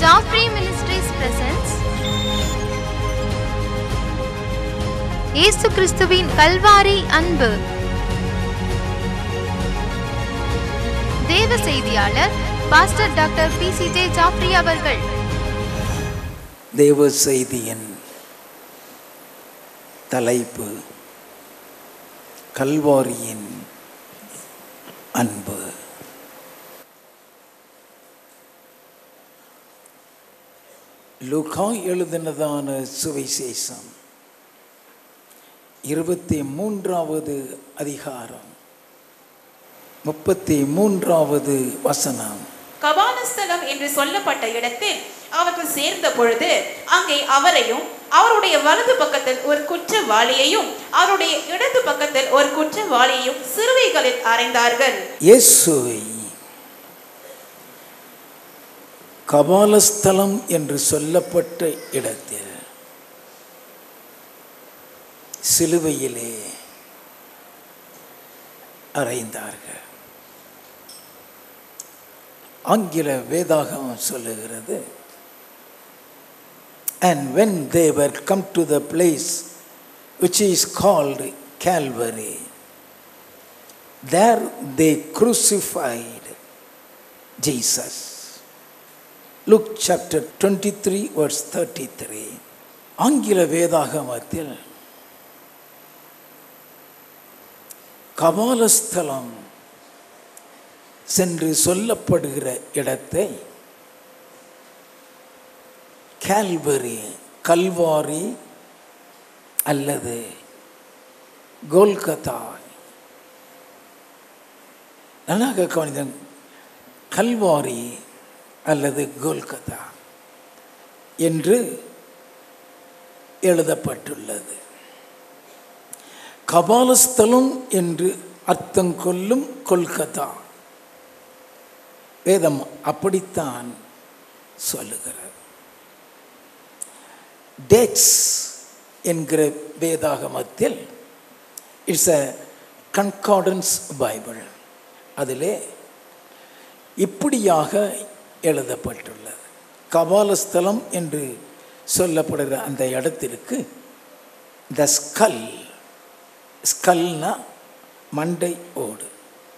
Joffrey Ministries presents இயேசு கிறிஸ்துவின் கல்வாரி அன்பு தேவ செய்தியாளர் pastor doctor P C J Jaffrey அவர்கள் தேவ செய்தியின் தலைப்பு கல்வாரியின் அன்பு லுகா எழுதினதான சுவிசேஷம் இருபத்தி மூன்றாவது அதிகாரம் முப்பத்தி மூன்றாவது வசனம் கபாலஸ்தலம் என்று சொல்லப்பட்ட இடத்தில் அவர்கள் சேர்ந்த பொழுது அங்கே அவரையும் அவருடைய வலது பக்கத்தில் ஒரு குற்றவாளியையும் அவருடைய இடது பக்கத்தில் ஒரு குற்றவாளியையும் சிறுவைகளில் அறைந்தார்கள் இயேசுவை கபாலஸ்தலம் என்று சொல்லப்பட்ட இடத்தில் சிலுவையிலே அறைந்தார்கள் ஆங்கில வேதாகமம் சொல்லுகிறது and when they were come to the place which is called Calvary there they crucified Jesus. Luke chapter 23, verse 33. ஆங்கில வேதாகமத்தில் கபாலஸ்தலம் சென்று சொல்லப்படுகிற இடத்தை கால்வரி கல்வாரி அல்லது கோல்கதா நன்றாக கவனிதன் கல்வாரி அல்லது கோல்கதா என்று எழுதப்பட்டுள்ளது கபாலஸ்தலம் என்று அர்த்தம் கொள்ளும் கொல்கத்தா வேதம் அப்படித்தான் சொல்லுகிறது டேக்ஸ் என்கிற வேதாகமத்தில் இட்ஸ் அ கன்கார்டன்ஸ் பைபிள் அதிலே இப்படியாக எழுதப்பட்டுள்ளது கபாலஸ்தலம் என்று சொல்லப்படுகிற அந்த இடத்திற்கு த ஸ்கல் ஸ்கல்னா மண்டை ஓடு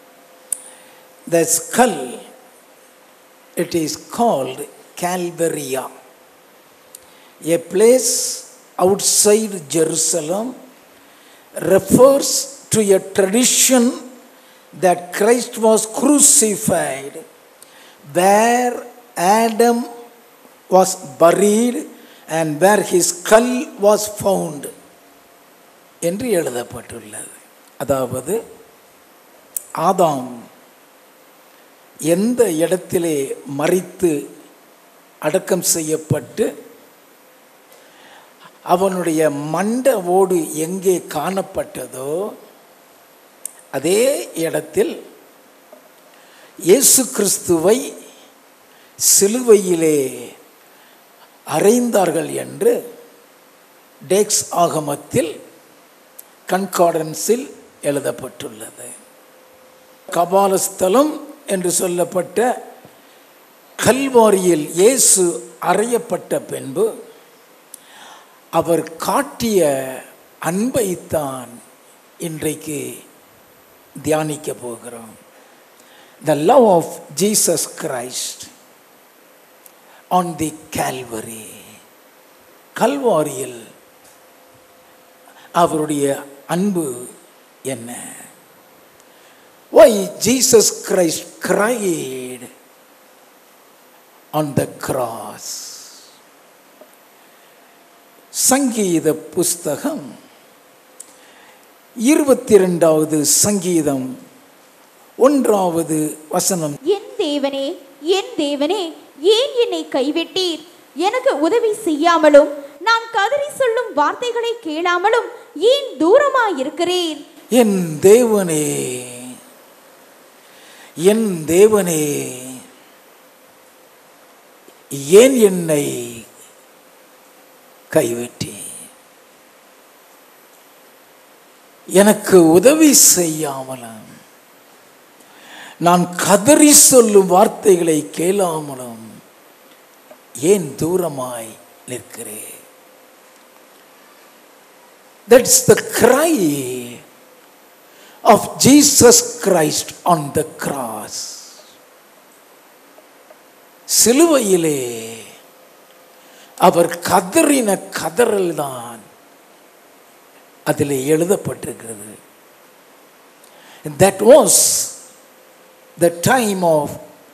the skull it is called Calvaria a place outside Jerusalem refers to a tradition that Christ was crucified where Adam was buried and where his skull was found என்று எழுதப்பட்டுள்ளது அதாவது ஆதாம் எந்த இடத்திலே மறித்து அடக்கம் செய்யப்பட்டு அவனுடைய மண்ட ஓடு எங்கே காணப்பட்டதோ அதே இடத்தில் இயேசு கிறிஸ்துவை சிலுவையிலே அறைந்தார்கள் என்று டேக்ஸ் ஆகமத்தில் கன்கார்டன்ஸில் எழுதப்பட்டுள்ளது கபாலஸ்தலம் என்று சொல்லப்பட்ட கல்வாரியில் இயேசு அறையப்பட்ட பின்பு அவர் காட்டிய அன்பைத்தான் இன்றைக்கு தியானிக்க போகிறோம் the love of Jesus Christ on the Calvary கல்வாரியில் அவருடைய அன்பு என்ன why Jesus Christ cried on the cross சங்கீத புஸ்தகம் இருபத்தி ரெண்டாவது சங்கீதம் ஒன்றாவது வசனம் என் தேவனே என் தேவனே ஏன் என்னை கைவிட்டீர் எனக்கு உதவி செய்யாமலும் நான் கதறி சொல்லும் வார்த்தைகளை கேளாமலும் ஏன் தூரமாயிருக்கிறீர் என் தேவனே என் தேவனே ஏன் என்னை கைவிட்டி எனக்கு உதவி செய்யாமலும் நான் கதறி சொல்லும் வார்த்தைகளை கேளாமலும் ஏன் தூரமாய் நிற்கிறேன் that's the cry of Jesus Christ on the cross. சிலுவையிலே அவர் கதறின கதறல் தான் அதில் எழுதப்பட்டிருக்கிறது that was the time of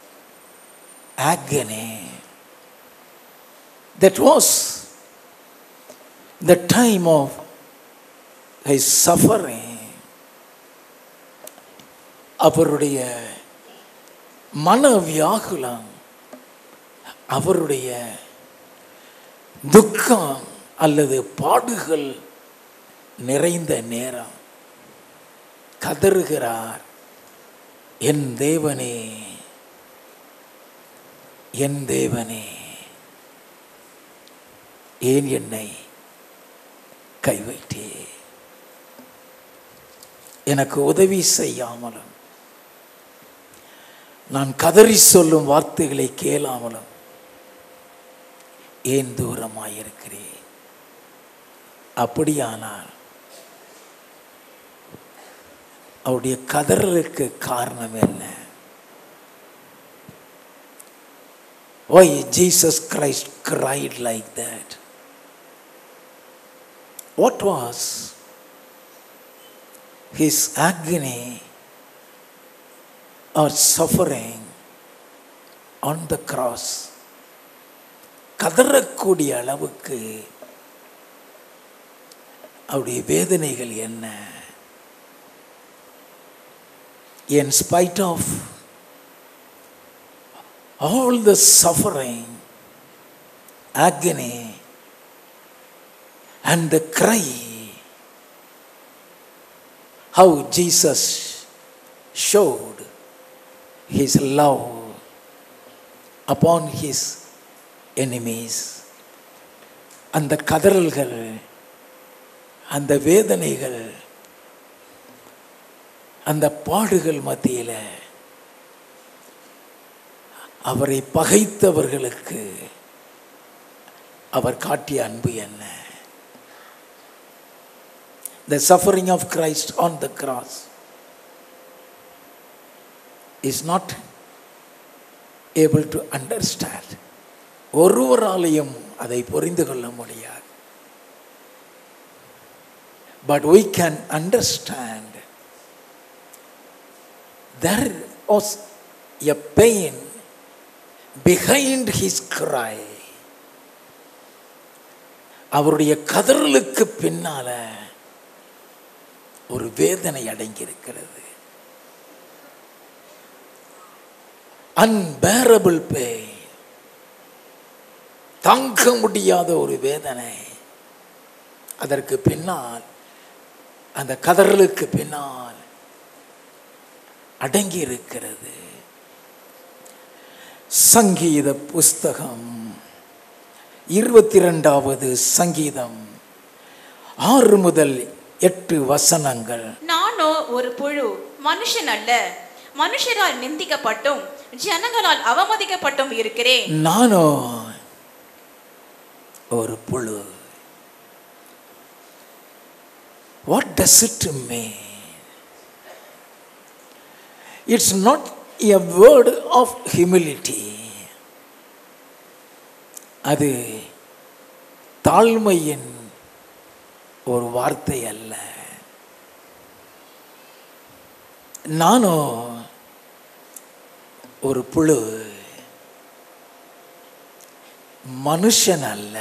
agony that was the time of his suffering அவருடைய மன வியாகுலம் அவருடைய துக்கம் அல்லது பாடுகள் நிறைந்த நேரம் கதறுகிறார் என் தேவனே என் தேவனே ஏன் என்னை கைவைத்தே எனக்கு உதவி செய்யாமலும் நான் கதறி சொல்லும் வார்த்தைகளை கேளாமலும் ஏன் தூரமாயிருக்கிறேன் அப்படியானால் அவருடைய கதறலுக்கு காரணம் என்ன Why Jesus Christ cried like that? What was his agony or suffering on the cross? கதறக்கூடிய அளவுக்கு அவருடைய வேதனைகள் என்ன in spite of all the suffering, agony, and the cry, how Jesus showed his love upon his enemies. அந்த கதறல்கள் அந்த வேதனைகள் அந்த பாடுகள் மத்தியில் அவரை பகைத்தவர்களுக்கு அவர் காட்டிய அன்பு என்ன the suffering of Christ on the cross is not able to understand ஒருவராலையும் அதை புரிந்து கொள்ள முடியாது but we can understand there was a pain behind his cry அவருடைய கதறலுக்கு பின்னால ஒரு வேதனை அடங்கியிருக்கிறது அன்பேரபிள் பே தாங்க முடியாத ஒரு வேதனை அதற்கு பின்னால் அந்த கதறலுக்கு பின்னால் அடங்கி இருக்கிறது சங்கீத புஸ்தகம் இருபத்தி ரெண்டாவது சங்கீதம் ஆறு முதல் எட்டு வசனங்கள் நானோ ஒரு புழு மனுஷன் அல்ல மனுஷரால் நிந்திக்கப்பட்டும் ஜனங்களால் அவமதிக்கப்பட்டும் இருக்கிறேன் நானோ ஒரு புழு what does it mean it's not a word of humility அது தாழ்மையின் ஒரு வார்த்தை அல்ல நானோ ஒரு புழு மனுஷன் அல்ல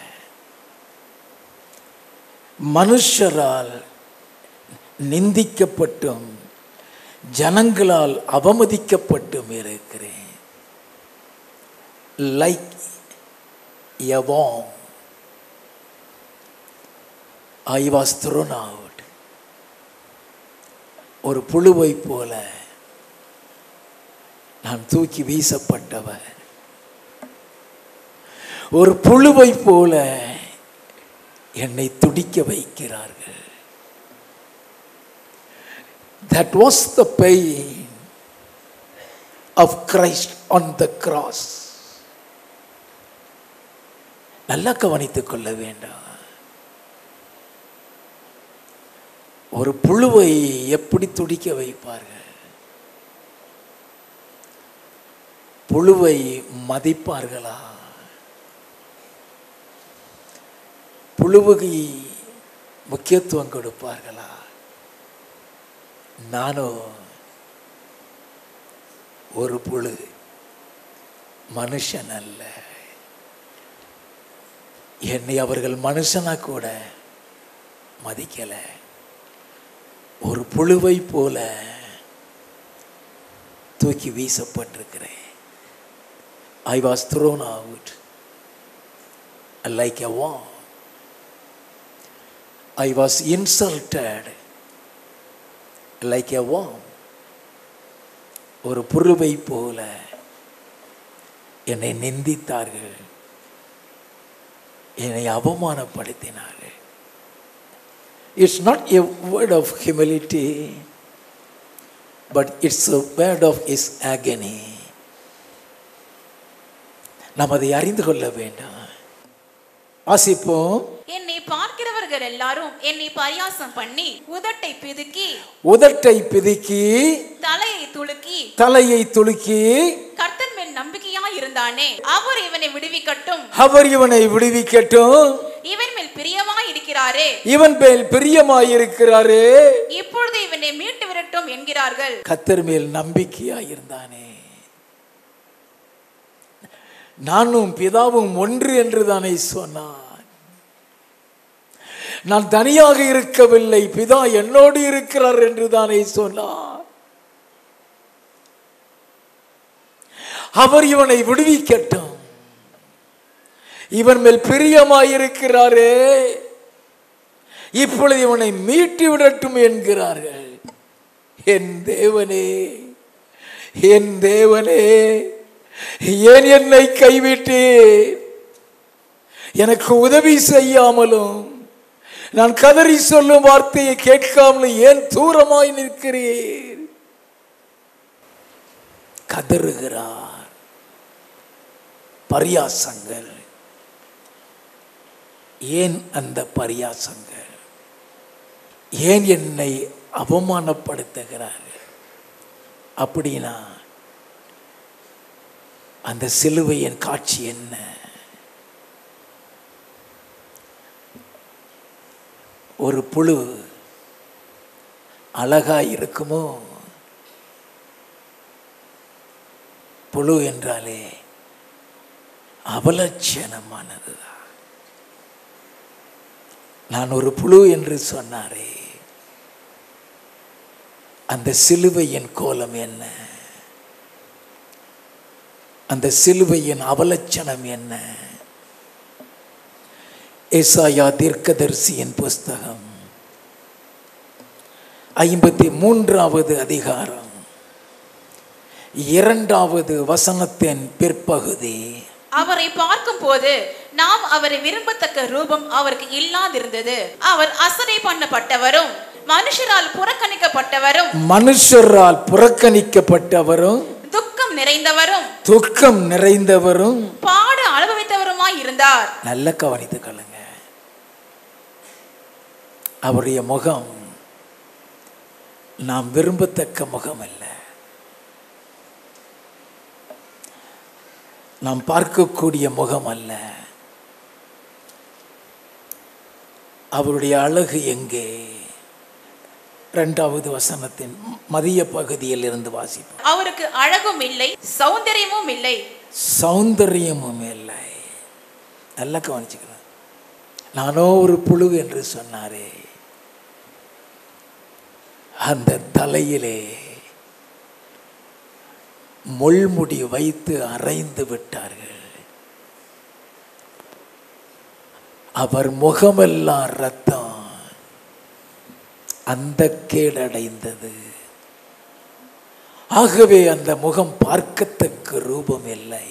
மனுஷரால் நிந்திக்கப்பட்டும் ஜனங்களால் அவமதிக்கப்பட்டும் இருக்கிறேன் like a worm I was thrown out ஒரு புழுவை போல நான் தூக்கி வீசப்பட்டவர் ஒரு புழுவை போல என்னை துடிக்க வைக்கிறார்கள் that was the pain of Christ on the cross நல்லா கவனித்துக் கொள்ள வேண்டும் ஒரு புழுவை எப்படி துடிக்க வைப்பார்கள் புழுவை மதிப்பார்களா புழுவுக்கு முக்கியத்துவம் கொடுப்பார்களா நானும் ஒரு புழு மனுஷன் அல்ல என்னை அவர்கள் மனுஷனா கூட மதிக்கல ஒரு புழுவை போல தூக்கி வீசப்பட்டிருக்கிறேன் I was thrown out like a worm I was insulted like a worm ஒரு புழுவை போல என்னை நிந்தித்தார்கள் என்னை அவமானப்படுத்தினார்கள் it's not a word of humility but it's a word of is agony நாம் அதை அறிந்து கொள்ள வேண்டாம் வாசிப்போம் என்னை பார்க்கிறவர்கள் எல்லாரும் என்னை பரியாசம் பண்ணி உதட்டை பிதுக்கி உதட்டை பிதுக்கி தலையை துலுக்கி தலையை துலுக்கி கர்த்தன் மேல் நம்பிக்கையா இருந்தானே அவர் இவனை விடுவிக்கட்டும் அவர் இவனை விடுவிக்கட்டும் இவன் மேல் பிரியமா இருக்கிறாரே இவன் மேல் பிரியமாயிருக்கிறாரே இப்பொழுது இவனை மீட்டு விரட்டும் என்கிறார்கள் கத்தர் மேல் நம்பிக்கையாயிருந்தானே நானும் பிதாவும் ஒன்று என்று தானே சொன்னான் நான் தனியாக இருக்கவில்லை பிதா என்னோடு இருக்கிறார் என்று தானே சொன்னார் அவர் இவனை விடுவிக்கட்டும் இவன் மேல் பிரியமாயிருக்கிறாரே இப்பொழுது இவனை மீட்டு விடட்டும் என்கிறார்கள் என் தேவனே என் தேவனே ஏன் என்னை கைவிட்டேன் எனக்கு உதவி செய்யாமலும் நான் கதறி சொல்லும் வார்த்தையை கேட்காமலும் ஏன் தூரமாய் நிற்கிறீர் கதறுகிறார் பரியாசங்கள் ஏன் அந்த பரியாசங்கள் ஏன் என்னை அவமானப்படுத்துகிறார்கள் அப்படின்னா அந்த சிலுவையின் காட்சி என்ன ஒரு புழு அழகா இருக்குமோ புழு என்றாலே அவலட்சணமானதுதான் நான் ஒரு புழு என்று சொன்னாரே அந்த சிலுவையின் கோலம் என்ன அந்த சிலுவையின் அவலட்சணம் என்ன ஏசாயா தீர்க்கதரிசியின் புஸ்தகம் ஐம்பத்தி மூன்றாவது அதிகாரம் இரண்டாவது வசனத்தின் பிற்பகுதி அவரை பார்க்கும் போது நாம் அவரை விரும்பத்தக்க ரூபம் அவருக்கு இல்லாதிருந்தது அவர் அசனை பண்ணப்பட்டவரும் மனுஷரால் புறக்கணிக்கப்பட்டவரும் மனுஷரால் புறக்கணிக்கப்பட்டவரும் துக்கம் நிறைந்தவரும் துக்கம் நிறைந்தவரும் பாடு அனுபவித்தவருமாய் இருந்தார் நல்ல கவனித்துக் கொள்ளுங்க அவருடைய முகம் நாம் விரும்பத்தக்க முகம் அல்ல நாம் பார்க்கக்கூடிய முகம் அல்ல அவருடைய அழகு எங்கே இரண்டாவது வசனத்தின் மதிய பகுதியில் இருந்து வாசிப்போம் அவருக்கு அழகும் இல்லை சௌந்தரியமும் இல்லை சௌந்தரியமும் இல்லை நல்லா கவனிச்சுக்கிறேன் நானோ ஒரு புழு என்று சொன்னாரே அந்த தலையிலே முள்முடி வைத்து அரைந்து விட்டார்கள் அவர் முகமெல்லாம் ரத்தம் அந்த கேடடைந்தது ஆகவே அந்த முகம் பார்க்கத்தக்க ரூபம் இல்லை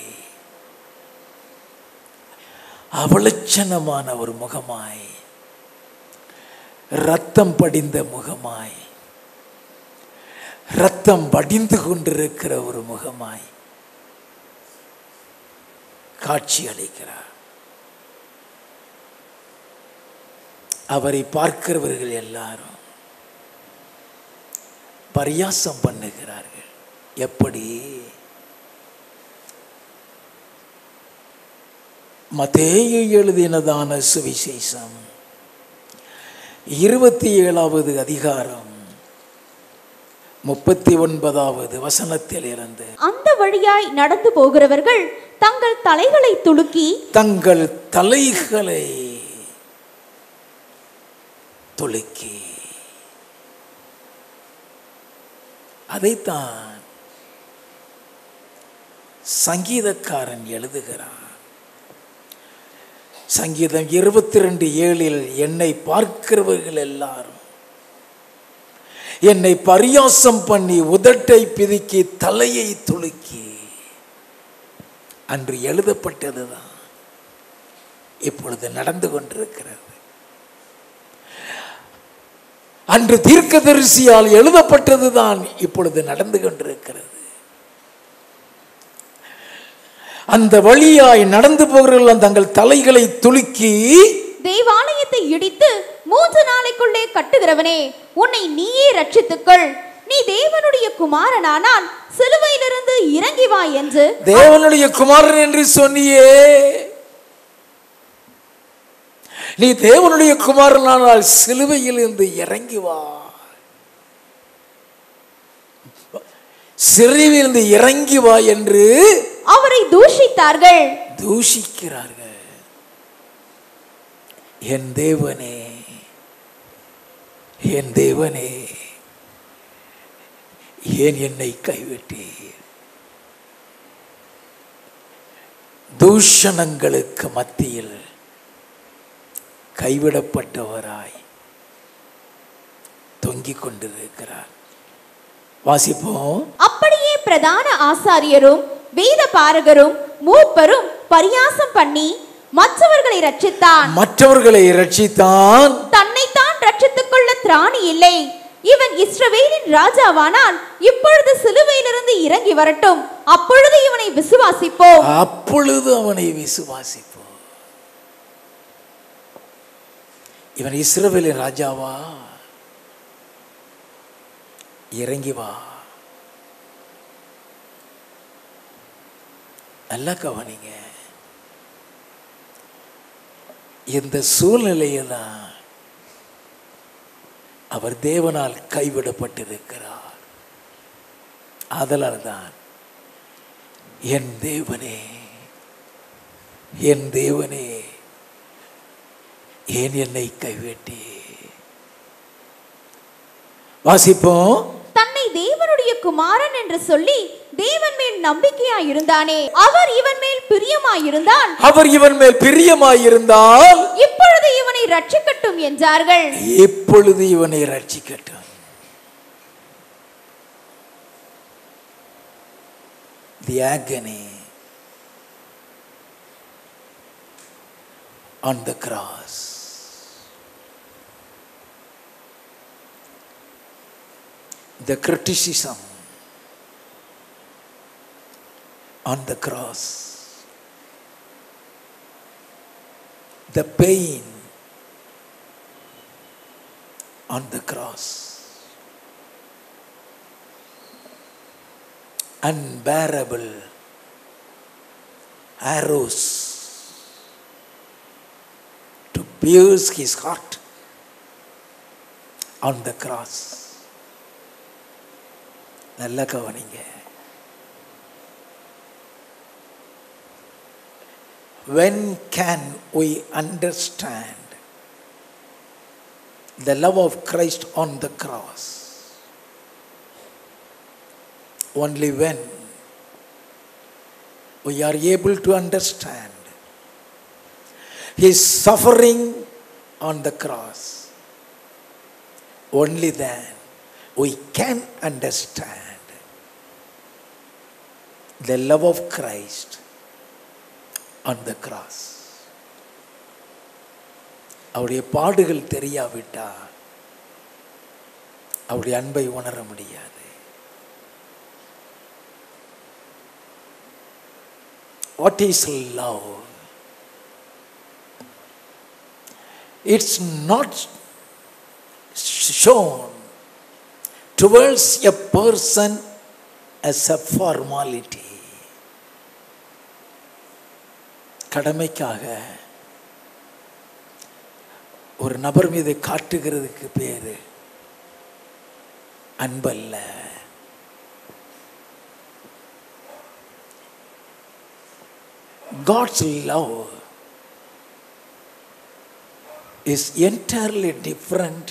அவலட்சணமான ஒரு முகமாய் ரத்தம் படிந்த முகமாய் ரத்தம் வடிந்து கொண்டிருக்கிற ஒரு முகமாய் காட்சி அளிக்கிறார் அவரை பார்க்கிறவர்கள் எல்லாரும் பரியாசம் பண்ணுகிறார்கள் எப்படி மத்தேயு எழுதினதான சுவிசேஷம் இருபத்தி ஏழாவது அதிகாரம் முப்பத்தி ஒன்பதாவது வசனத்தில் இருந்து அந்த வழியாய் நடந்து போகிறவர்கள் தங்கள் தலைகளை துலுக்கி தங்கள் தலைகளை துலுக்கி அதைத்தான் சங்கீதக்காரன் எழுதுகிறான் சங்கீதம் இருபத்தி ரெண்டு ஏழில் என்னை பார்க்கிறவர்கள் எல்லாரும் என்னை பரியாசம் பண்ணி உதட்டை பிதுக்கி தலையை துலுக்கி அன்று எழுதப்பட்டதுதான் இப்பொழுது நடந்து கொண்டிருக்கிறது அன்று தீர்க்கதரிசியால் எழுதப்பட்டதுதான் இப்பொழுது நடந்து கொண்டிருக்கிறது அந்த வழியாய் நடந்து போகிறவர்கள் தங்கள் தலைகளை துலுக்கி தேவாலயத்தை இடித்து மூன்று நாளைக்குள்ளே கட்டுகிறவனே உன்னை நீயே ரட்சித்துக்கொள் நீ தேவனுடைய குமாரனானால் சிலுவையிலிருந்து இறங்கி வா என்று தேவனுடைய குமாரன் என்று சொன்னியே நீ தேவனுடைய குமாரனானால் சிலுவையில் இருந்து இறங்கி வா சிறுவிலிருந்து இறங்கி வா என்று அவரை தூஷித்தார்கள் தூஷிக்கிறார்கள் என் தேவனே என் தேவனே ஏன் என்னை கைவிட்டீர் தூஷணங்களுக்கு மத்தியில் கைவிடப்பட்டவராய் தொங்கிக் கொண்டிருக்கிறார் வாசிப்போம் அப்படியே பிரதான ஆசாரியரும் வேத பாரகரும் மூப்பரும் பரியாசம் பண்ணி மற்றவர்களை ரட்சித்தான் மற்றவர்களை ரட்சித்தான் தன்னைத்தான் ரட்சித்துக் கொள்ள திராணி இல்லை இவன் இஸ்ரவேலின் ராஜாவானால் இப்பொழுது சிலுவையிலிருந்து இறங்கி வரட்டும் அப்பொழுது இவனை விசுவாசிப்போம் அப்பொழுது அவனை விசுவாசிப்போம் இவன் இஸ்ரவேலின் ராஜாவா இறங்கி வா நல்லா கவனிங்க இந்த சூழ்நிலையை தான் அவர் தேவனால் கைவிடப்பட்டிருக்கிறார் அதனால் தான் என் தேவனே என் தேவனே ஏன் என்னை கைவிட்டி வாசிப்போம் தன்னை தேவனுடைய குமாரன் என்று சொல்லி தேவன் மேல் நம்பிக்கையாய் இருந்தானே அவர் இவன் மேல் பிரியமாயிருந்தால் அவர் இவன் மேல் பிரியமாயிருந்தால் இப்பொழுது இவனை ரட்சிக்கட்டும் என்றார்கள் இப்பொழுது இவனை ரட்சிக்கட்டும் the agony on the cross. The criticism on the cross. The pain on the cross. Unbearable arrows to pierce his heart on the cross. நல்ல கவனிங்க when can we understand the love of Christ on the cross? Only when we are able to understand His suffering on the cross. Only then we can understand the love of Christ on the cross. அவருடைய பாடுகள் தெரியாவிட்டா அவருடைய அன்பை உணர முடியாது what is love it's not shown towards a person as a formality கடமைக்காக ஒரு நபர் மீது காட்டுகிறதுக்கு பேரு அன்பல்ல God's love is entirely different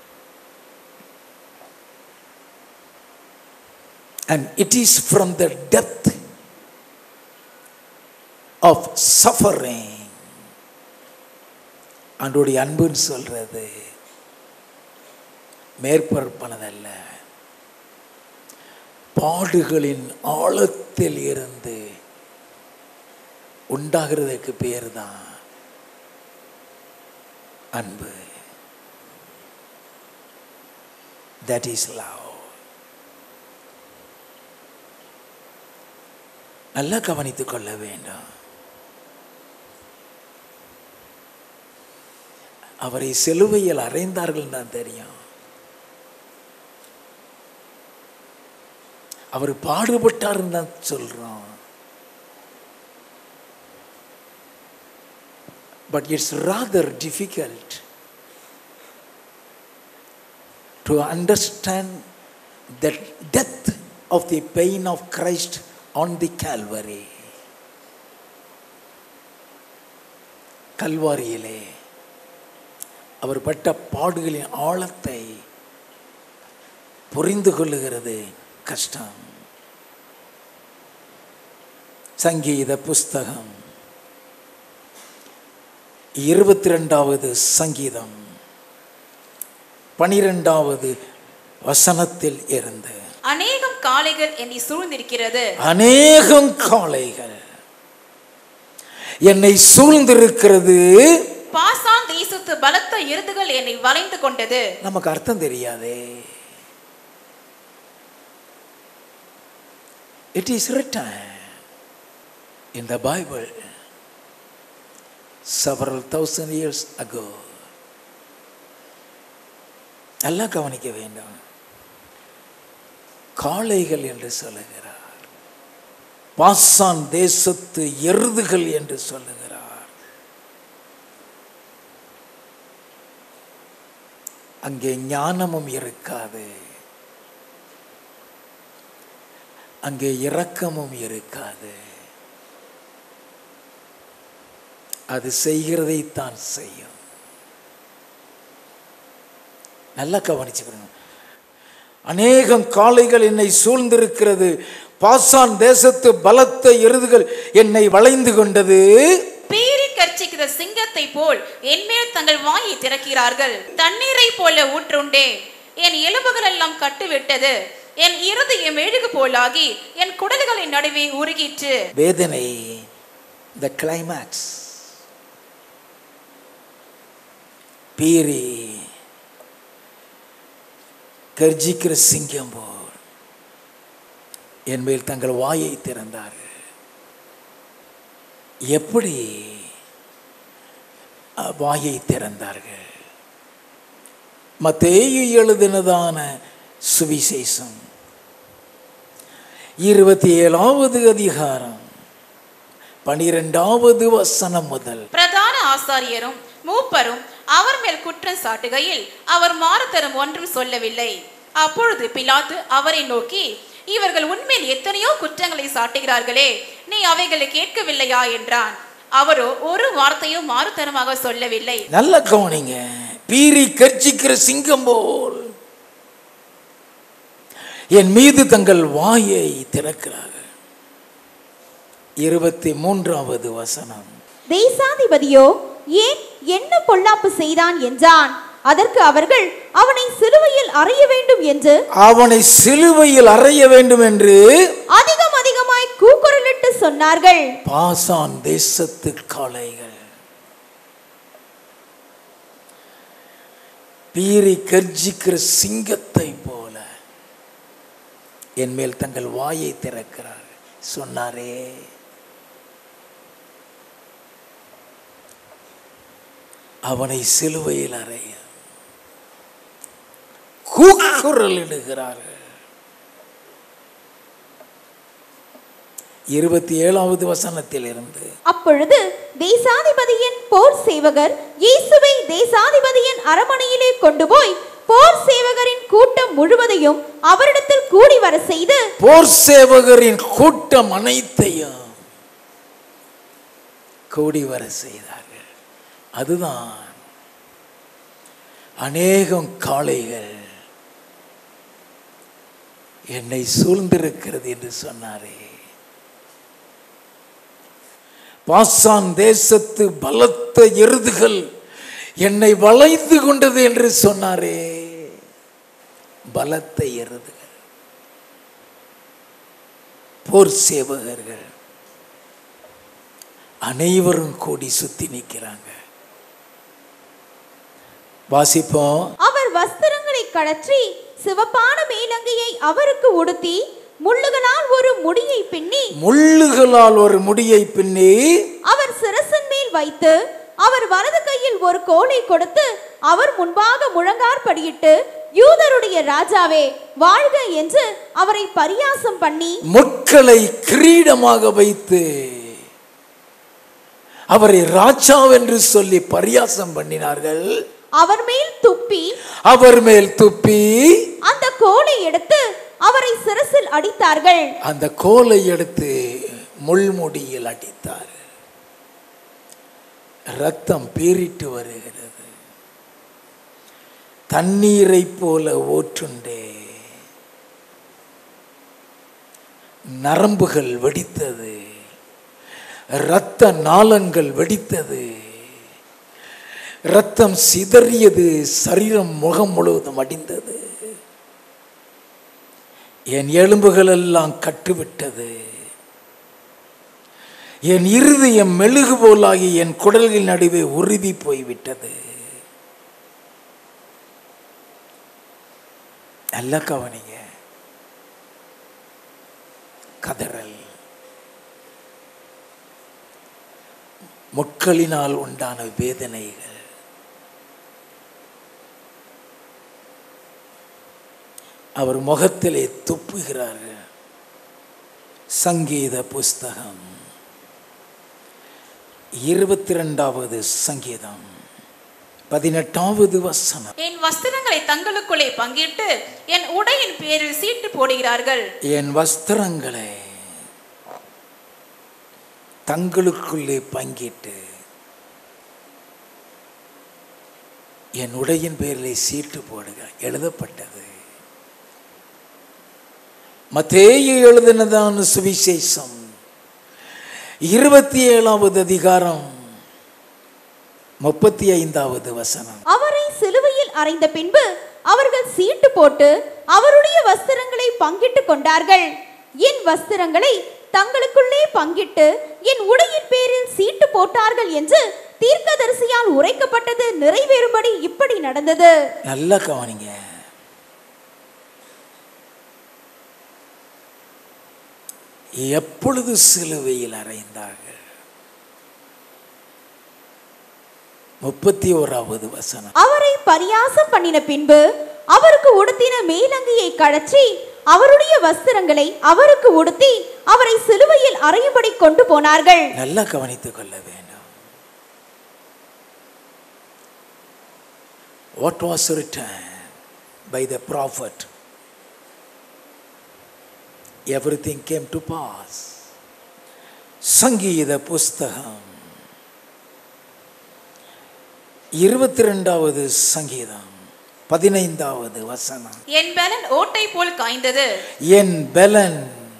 and it is from the depth of suffering அன்றைய அன்புன்னு சொல்றது மேற்பரப்பானதல்ல பாடுகளின் ஆழத்தில் இருந்து உண்டாகிறதுக்கு பேர் தான் அன்பு தட் இஸ் லவ் நல்லா கவனித்துக் கொள்ள வேண்டும் அவரை சிலுவையில் அறைந்தார்கள் தான் தெரியும் அவர் பாடுபட்டாருன்னு தான் சொல்றோம் but it's rather difficult to understand the depth of the pain of Christ on the Calvary. கல்வாரியிலே அவர் பட்ட பாடுகளின் ஆழத்தை புரிந்து கொள்ளுகிறது கஷ்டம் சங்கீத புஸ்தகம் இருபத்தி ரெண்டாவது சங்கீதம் பனிரெண்டாவது வசனத்தில் இருந்து அநேகம் காளைகள் என்னை சூழ்ந்திருக்கிறது அநேகம் காளைகள் என்னை சூழ்ந்திருக்கிறது பாசான் தேசத்து பலத்த எருதுகள் என்னை வளைந்து கொண்டது நமக்கு அர்த்தம் தெரியாதே it is written in the Bible several thousand years ago எல்லாம் கவனிக்க வேண்டும் காளைகள் என்று சொல்லுகிறார் பாசான் தேசத்து எருதுகள் என்று சொல்லுகிறார் அங்கே ஞானமும் இருக்காது அங்கே இரக்கமும் இருக்காது அது செய்கிறதைத்தான் செய்யும் நல்லா கவனிச்சுக்கணும் அநேகம் காளைகள் என்னை சூழ்ந்திருக்கிறது பாசான் தேசத்து பலத்த எருதுகள் என்னை வளைந்து கொண்டது பீறி கர்ச்சிக்கிற சிங்கத்தை போல் என்மேல் தங்கள் வாயை திறக்கிறார்கள் தண்ணீரை போல ஊற்றுண்டேன் என் எலும்புகள் எல்லாம் கட்டுவிட்டது என் இருதயம் மெழுகு போலாகி என் குடல்களின் நடுவே உருகிற்று வேதனை த கிளைமேக்ஸ் பீரி கர்ஜிக்கிற சிங்கம் போல் என் மேல் தங்கள் வாயை திறந்தார்கள் எப்படி அஹ், வாயை திறந்தார்கள் மத்தேயு எழுதினதான சுவிசேஷம் இருபத்தி ஏழாவது அதிகாரம் பனிரெண்டாவது வசனம் முதல் பிரதான ஆசாரியரும் மூப்பரும் அவர் மேல் குற்றம் சாட்டுகையில் அவர் மாறுதரும் ஒன்றும் சொல்லவில்லை அப்பொழுது பிலாத்து அவரை நோக்கி இவர்கள் உண்மையில் எத்தனையோ குற்றங்களை சாட்டுகிறார்களே நீ அவைகளை கேட்கவில்லையா என்றான் அவரோ ஒரு வார்த்தையும் மாறுதரமாக சொல்லவில்லை நல்ல கவனிங்க பீறி கர்ச்சிக்கிற சிங்கம் போல் என் மீது தங்கள் வாயை திறக்கிறார்கள் இருபத்தி மூன்றாவது வசனம் தேசாதிபதியோ ஏன் என்ன பொல்லாப்பு செய்தான் என்றான் அதற்கு அவர்கள் அவனை சிலுவையில் அறைய வேண்டும் என்று அவனை சிலுவையில் அறைய வேண்டும் என்று அதிகம் அதிகமாய் கூக்குரலிட்டு சொன்னார்கள் பாசான் தேசத்து காளைகள் பீறி கர்ஜிக்கிற சிங்கத்தை போல என் மேல் தங்கள் வாயை திறக்கிறார் சொன்னாரே அவனை சிலுவையில் அறைய கூக்குரல் இடுகிறார்கள் இருபத்தி ஏழாவது வசனத்தில் இருந்து அப்பொழுது தேசாதிபதியின் போர் சேவகர் இயேசுவை தேசாதிபதியின் அரமனையிலே கொண்டு போய் போர் சேவகரின் கூட்டம் முழுவதையும் அவரிடத்தில் கூடி வர செய்து போர் சேவகரின் கூட்டம் அனைத்தையும் கூடி வர செய்தார்கள் அதுதான் அநேகம் காளைகள் என்னை சூழ்ந்திருக்கிறது என்று சொன்னாரே பாசான் தேசத்து பலத்த எருதுகள் என்னை வளைந்து கொண்டது என்று சொன்னாரே பலத்த எருதுகள் போர் சேவகர்கள் அனைவரும் கூடி சுத்தி நிற்கிறாங்க வாசிப்போம் அவர் வஸ்திரங்களை கழற்றி சிவப்பான மேலங்கியை அவருக்கு உடுத்தி முள்ளுகளால் ஒரு முடியை பின்னி முள்ளுகளால் ஒரு முடியை பின்னி அவர் சிரசின் மேல் வைத்து அவர் வலது கையில் ஒரு கோலை கொடுத்து அவர் முன்பாக முழங்காற்படியிட்டு யூதருடைய ராஜாவே வாழ்க என்று அவரை பரியாசம் பண்ணி முட்களை கிரீடமாக வைத்து அவரை ராஜாவென்று சொல்லி பரியாசம் பண்ணினார்கள் அவர் மேல் துப்பி அவர் மேல் துப்பி அந்த கோலை எடுத்து அவரை சிரசில் அடித்தார்கள் அந்த கோலை எடுத்து முள்முடியில் அடித்தார் ரத்தம் பீறிட்டு வருகிறது தண்ணீரை போல ஓற்றுண்டே நரம்புகள் வெடித்தது இரத்த நாளங்கள் வெடித்தது இரத்தம் சிதறியது சரீரம் முகம் முழுவதும் அடிந்தது என் எலும்புகள் எல்லாம் கட்டுவிட்டது என் இருதயம் மெழுகு போலாகி என் குடல்கள் நடுவே உருவி போய்விட்டது நல்ல கவனிங்க கதறல் முட்களினால் உண்டான வேதனைகள் அவர் முகத்திலே துப்புகிறார்கள் சங்கீத புஸ்தகம் இருபத்தி ரெண்டாவது சங்கீதம் பதினெட்டாவது வசனம் என் வஸ்திரங்களை தங்களுக்குள்ளே பங்கிட்டு என் உடையின் பேரில் சீட்டு போடுகிறார்கள் என் வஸ்திரங்களை தங்களுக்குள்ளே பங்கிட்டு என் உடையின் பேரிலே சீட்டு போடுக எழுதப்பட்டது மத்தேயு எழுதினதான சுவிசேஷம் இருபத்தி ஏழாவது அதிகாரம் முப்பத்தி ஐந்தாவது வசனம் அவரை சிலுவையில் அறைந்த பின்பு அவர்கள் சீட்டு போட்டு அவருடைய வஸ்திரங்களை பங்கிட்டு கொண்டார்கள் என் வஸ்திரங்களை தங்களுக்குள்ளே பங்கிட்டு என் உடையின் பேரில் சீட்டு போட்டார்கள் என்று தீர்க்கதரிசியால் உரைக்கப்பட்டது நிறைவேறும்படி இப்படி நடந்தது நல்லா கவனிங்க எப்பொழுது சிலுவையில் அறைந்தார்கள் முப்பத்தி ஓராவது வசனம் அவரை பரியாசம் பண்ணின பின்பு அவருக்கு உடுத்தின மேலங்கியை கழற்றி அவருடைய வஸ்திரங்களை அவருக்கு உடுத்தி அவரை சிலுவையில் அறையும்படி கொண்டு போனார்கள் நல்லா கவனித்துக் கொள்ள வேண்டும் what was written by the prophet everything came to pass சங்கீத புஸ்தகம் இருபத்தி ரெண்டாவது சங்கீதம் பதினைந்தாவது வசனம் என் பலன் ஓட்டை போல் காய்ந்தது என் பலன்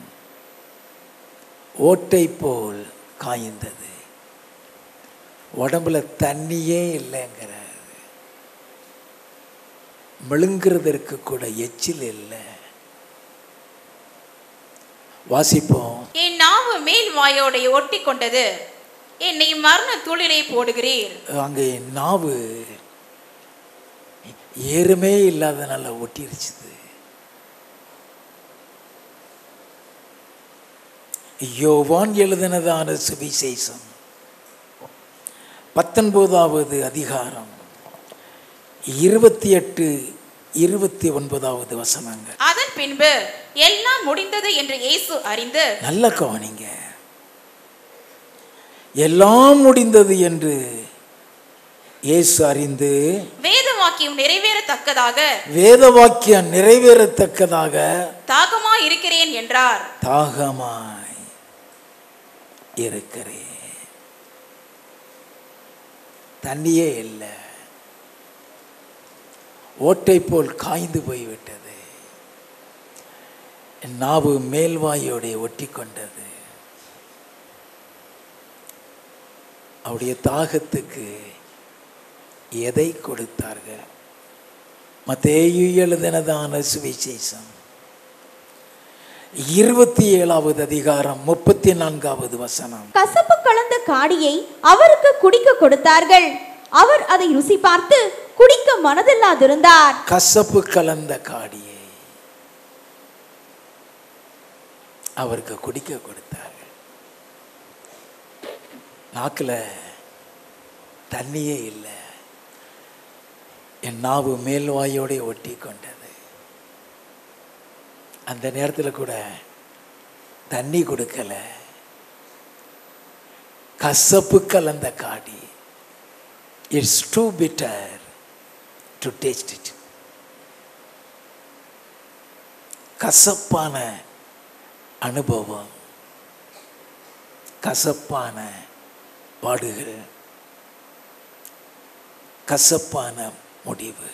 ஓட்டை போல் காய்ந்தது உடம்புல தண்ணியே இல்லைங்கிறார் மெழுங்கிறதற்கு கூட எச்சில் இல்லை வாசிப்போம் என் நாவு மேல் வாயோடை ஒட்டி கொண்டது என்னை மரண துளிரை போடுகிறீர் அங்கே நாவு ஏறுமே இல்லாதனால ஒட்டிருச்சுது யோவான் எழுதினதான சுவிசேஷம் பத்தொன்பதாவது அதிகாரம் இருபத்தி எட்டு இருபத்தி ஒன்பதாவது வசனங்கள் அதன் பின்பு எல்லாம் முடிந்தது என்று இயேசு அறிந்து நல்ல கவனிங்க எல்லாம் முடிந்தது என்று இயேசு அறிந்து வேத வாக்கியம் நிறைவேறத்தக்கதாக வேத வாக்கியம் நிறைவேறத்தக்கதாக தாகமா இருக்கிறேன் என்றார் தாகமாய் இருக்கிறேன் தண்ணியே இல்லை ஓட்டை போல் காய்ந்து போய்விட்டது என் நாவு மேல்வாயோட ஒட்டி கொண்டது அவருடைய தாகத்துக்கு எதை கொடுத்தார்கள் மத்தேயு எழுதினதான சுவிசேஷம் இருபத்தி ஏழாவது அதிகாரம் முப்பத்தி நான்காவது வசனம் கசப்பு கலந்த காடியை அவருக்கு குடிக்க கொடுத்தார்கள் அவர் அதை ருசி பார்த்து குடிக்க மனதில்லாதிருந்தார் கசப்பு கலந்த காடியை அவருக்கு குடிக்க கொடுத்தார்கள் நாக்கில் தண்ணியே இல்லை என் நாவு மேல்வாயோட ஒட்டி கொண்டது அந்த நேரத்தில் கூட தண்ணி கொடுக்கல கசப்பு கலந்த காடி it's too bitter to taste it கசப்பான அனுபவம் கசப்பான பாடுகள் கசப்பான முடிவு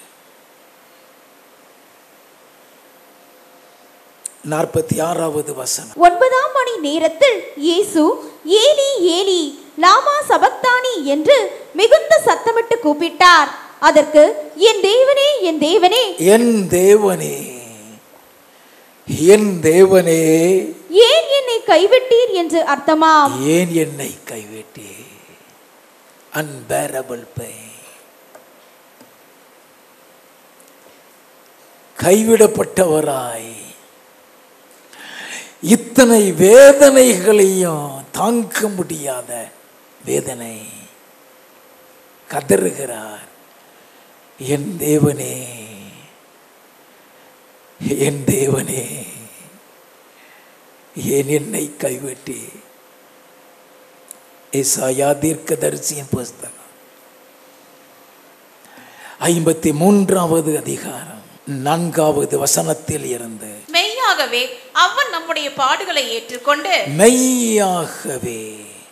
நாற்பத்தி ஆறாவது வசனம் ஒன்பதாம் மணி நேரத்தில் இயேசு ஏலி ஏலி லாமா சபக்தானி என்று மிகுந்த சத்தமிட்டு கூப்பிட்டார் அதற்கு என் தேவனே என் தேவனே என் தேவனே என் தேவனே ஏன் என்னை கைவிட்டீர் என்று அர்த்தமாம் ஏன் என்னை கைவிட்டே அன்பேரபிள் பெயின் கைவிடப்பட்டவராய் இத்தனை வேதனைகளையும் தாங்க முடியாத வேதனை கதறுகிறார் என் தேவனே என் தேவனே ஏன் என்னை கைவிட்டி ஏசாயா தீர்க்கதரிசியின் புஸ்தகம் ஐம்பத்தி மூன்றாவது அதிகாரம் நான்காவது வசனத்தில் இருந்து மெய்யாகவே அவன் நம்முடைய பாடுகளை ஏற்றுக்கொண்டு மெய்யாகவே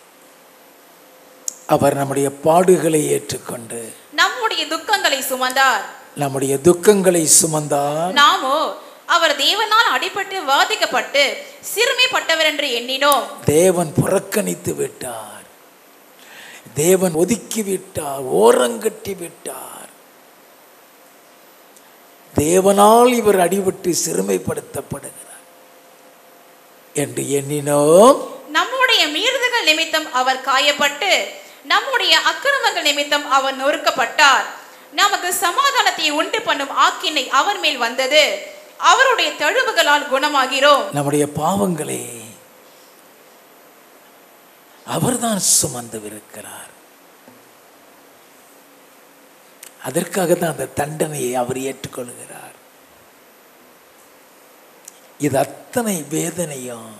அவர் நம்முடைய பாடுகளை ஏற்றுக்கொண்டு நம்முடைய துக்கங்களை சுமந்தார் நம்முடைய துக்கங்களை சுமந்தார் நாமோ அவர் தேவனால் அடிபட்டு வாதிக்கப்பட்டு சிறுமைப்பட்டவர் என்று எண்ணினோம் தேவன் புறக்கணித்து விட்டார் தேவன் ஒதுக்கி விட்டார் ஓரங்கட்டி விட்டார் தேவனால் இவர் அடிபட்டு சிறுமைப்படுத்தப்படுகிறார் என்று எண்ணினோம் நம்முடைய மீறுதல்கள் நிமித்தம் அவர் காயப்பட்டு நம்முடைய அக்கிரமங்கள் நிமித்தம் அவர் நொறுக்கப்பட்டார் நமக்கு சமாதானத்தை உண்டு பண்ணும் ஆக்கினை அவர் மேல் வந்தது அவருடைய தழுவுகளால் குணமாகிறோம் நம்முடைய பாவங்களை அவர்தான் சுமந்துவிருக்கிறார் அதற்காக தான் அந்த தண்டனையை அவர் ஏற்றுக்கொள்கிறார் இது அத்தனை வேதனையும்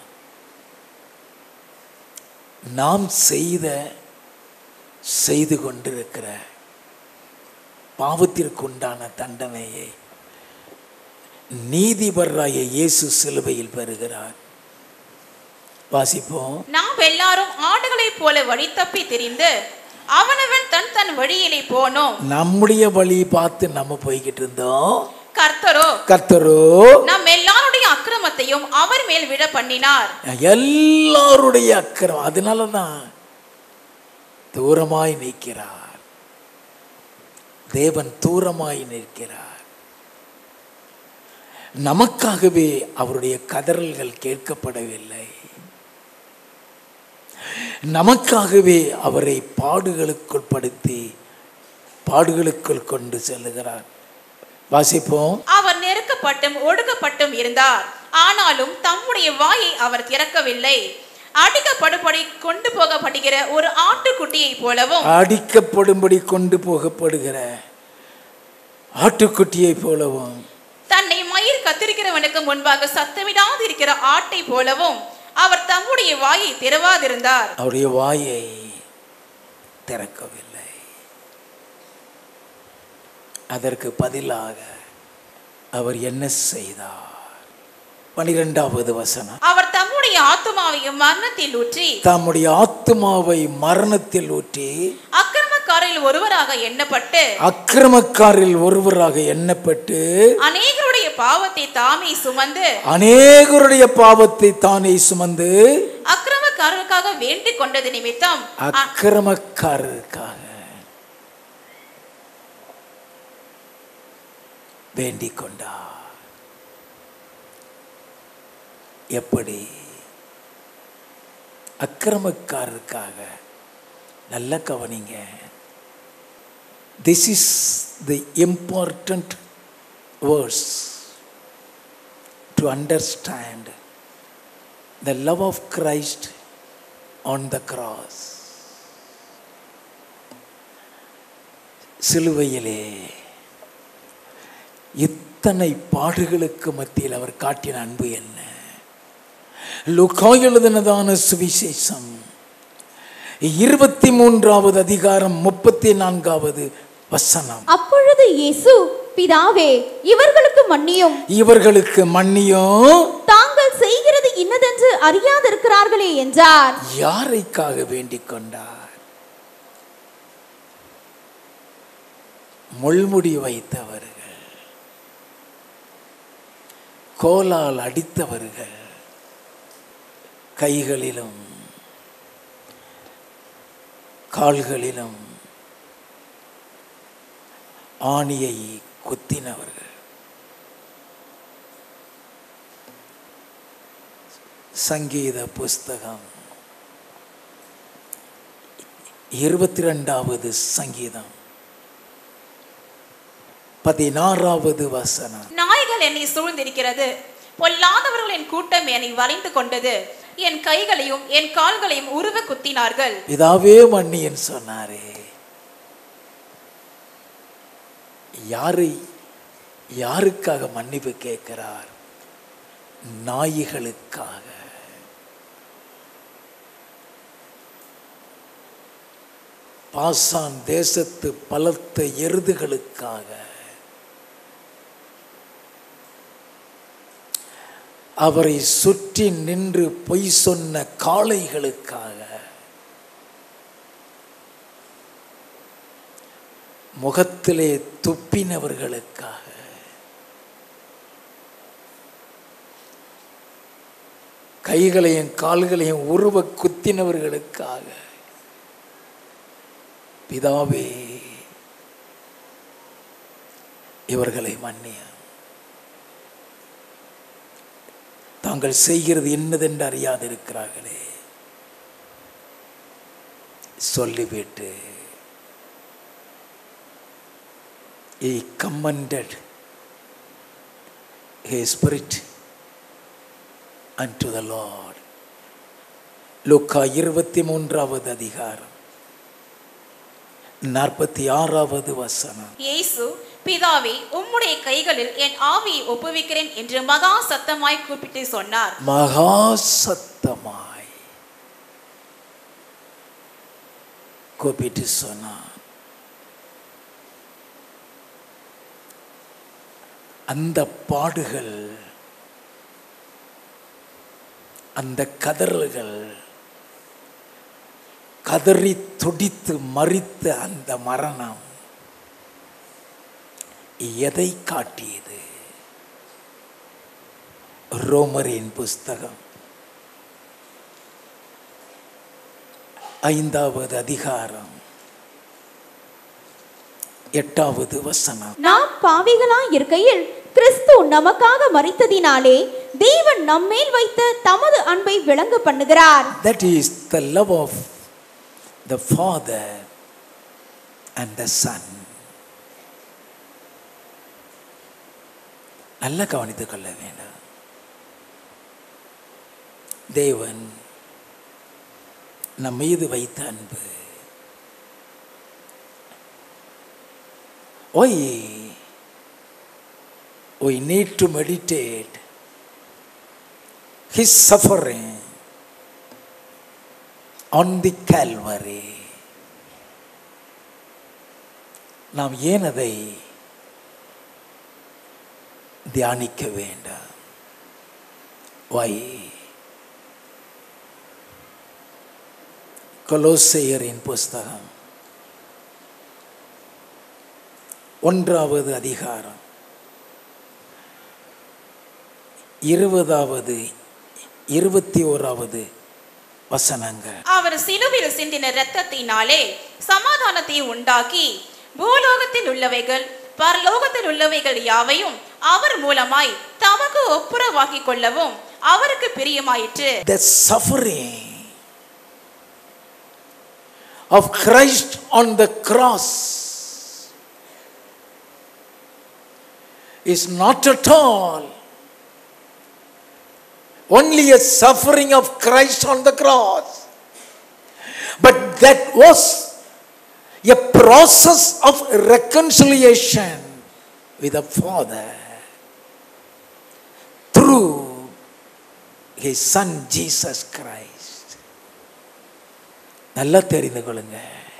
நாம் செய்த செய்து கொண்டிருக்கிற பாவத்திற்கு உண்டான தண்டனையை நீதிபராய இயேசு சிலுவையில் பெறுகிறார் வாசிப்போம் நாம் எல்லாரும் ஆடுகளைப் போல வழி தப்பி திரிந்து அவனவன் தன் தன் வழியிலே போனோம் நம்முடைய வழி பார்த்து நம்ம போய்கிட்டு இருந்தோம் கர்த்தரோ கர்த்தரோ நம் எல்லாருடைய அக்கிரமத்தையும் அவர் மேல் விழ பண்ணினார் எல்லாருடைய அக்கறம் அதனால தான் தூரமாய் நிற்கிறார் தேவன் தூரமாய் நிற்கிறார் நமக்காகவே அவருடைய கதறல்கள் கேட்கப்படவில்லை நமக்காகவே அவரை பாடுகளுக்குள் படுத்தி பாடுகளுக்குள் கொண்டு செல்லுகிறார் வாசிப்போம் அவர் நெருக்கப்பட்டும் ஒடுக்கப்பட்டும் இருந்தார் ஆனாலும் தம்முடைய வாயை அவர் திறக்கவில்லை அடிக்கப்படும்படி கொண்டு போகப்படுகிற ஒரு ஆட்டுக்குட்டியை போலவும் அடிக்கப்படும்படி கொண்டு போகப்படுகிற ஆட்டுக்குட்டியை போலவும் தன்னை மயிர் கத்திரிக்கிறவனுக்கு முன்பாக சத்தமிடாது இருக்கிற ஆட்டை போலவும் அவர் தம்முடைய வாயை திறவாதிருந்தார் அவருடைய வாயை திறக்கவில்லை அதற்கு பதிலாக அவர் என்ன செய்தார் பனிரெண்டாவது வசனம் அவர் தம்முடைய ஆத்துமாவையும் மரணத்தில் ஊற்றி தம்முடைய ஆத்துமாவை மரணத்தில் ஊற்றி அக்கிரமக்காரில் ஒருவராக எண்ணப்பட்டு அக்கிரமக்காரில் ஒருவராக எண்ணப்பட்டு அநேகருடைய பாவத்தை தாமே சுமந்து அநேகருடைய பாவத்தை தானே சுமந்து அக்கிரமக்காரருக்காக வேண்டிக் கொண்டது நிமித்தம் அ- அக்கிரமக்காரருக்காக வேண்டிக் கொண்டார் எப்படி அக்கிரமக்காரருக்காக நல்ல கவனிங்க this is the important verse to understand the love of Christ on the cross. சிலுவையிலே இத்தனை பாடுகளுக்கு மத்தியில் அவர் காட்டின அன்பு என்ன லுகா எழுதினதான சுவிசேஷம் இருபத்தி மூன்றாவது அதிகாரம் முப்பத்தி நான்காவது வசனம் அப்பொழுது இயேசு பிதாவே இவர்களுக்கு மன்னியும் இவர்களுக்கு மன்னியும் தாங்கள் செய்கிறது இன்னதென்று அறியாதிருக்கிறார்களே என்றார் யாரைக்காக வேண்டிக் கொண்டார் முள்முடி வைத்தவர்கள் கோலால் அடித்தவர்கள் கைகளிலும் கால்களிலும் ஆணியை குத்தினவர்கள் சங்கீத புஸ்தகம் இருபத்தி ரெண்டாவது சங்கீதம் பதினாறாவது வசனம் நாய்கள் என்னை சூழ்ந்திருக்கிறது பொல்லாதவர்களின் கூட்டம் என்னை வளைந்து கொண்டது என் கைகளையும் என் கால்களையும் உருவ குத்தினார்கள் இதாவே மன்னியன் சொன்னாரே யாரை யாருக்காக மன்னிப்பு கேட்கிறார் நாய்களுக்காக பாசான் தேசத்து பலத்த எருதுகளுக்காக அவரை சுற்றி நின்று பொய் சொன்ன காளைகளுக்காக முகத்திலே துப்பினவர்களுக்காக கைகளையும் கால்களையும் உருவ குத்தினவர்களுக்காக பிதாவே இவர்களை மன்னிய தாங்கள் செய்கிறது என்னதென்று அறியாதிருக்கிறார்களே சொல்லிவிட்டு he commended his spirit unto the Lord. லூக்கா இருபத்தி மூன்றாவது அதிகாரம் நாற்பத்தி ஆறாவது வசனம் இயேசு பிதாவே உம்முடைய கைகளில் என் ஆவியை ஒப்புவிக்கிறேன் என்று மகா சத்தமாய் கூப்பிட்டு சொன்னார் மகா சத்தமாய் கூப்பிட்டு சொன்னான் அந்த பாடுகள் அந்த கதறல்கள் கதறி துடித்து மறித்த அந்த மரணம் எதை காட்டியது ரோமரின் புஸ்தகம் ஐந்தாவது அதிகாரம் எட்டாவது வசனம் நாம் பாவிகளாய் இருக்கையில் கிறிஸ்து நமக்காக மரித்ததினாலே தேவன் நம்மேல் வைத்த தமது அன்பை விளங்க பண்ணுகிறார் That is the love of the Father and the Son. நல்ல கவனித்துக் கொள்ள வேண்டும் தேவன் நம் மீது வைத்த அன்பு why we need to meditate his suffering on the Calvary. நாம் ஏன் அதை தியானிக்க வேண்டாம் வை கொலோசையரின் புஸ்தகம் ஒன்றாவது அதிகாரம் இருபதாவது இருபத்தி ஓராவது வசனங்கள் அவர் சிலுவையில் சிந்தின இரத்தத்தினாலே சமாதானத்தை உண்டாக்கி பூலோகத்தில் உள்ளவைகள் பரலோகத்தில் உள்ளவைகள் யாவையும் அவர் மூலமாய் தமக்கு ஒப்புரவாக்கிக் கொள்ளவும் அவருக்கு பிரியமாயிற்று the suffering of Christ on the cross is not at all only a suffering of Christ on the cross, but that was a process of reconciliation with the Father through his son Jesus Christ. நல்லா தெரிந்து கொள்ளுங்க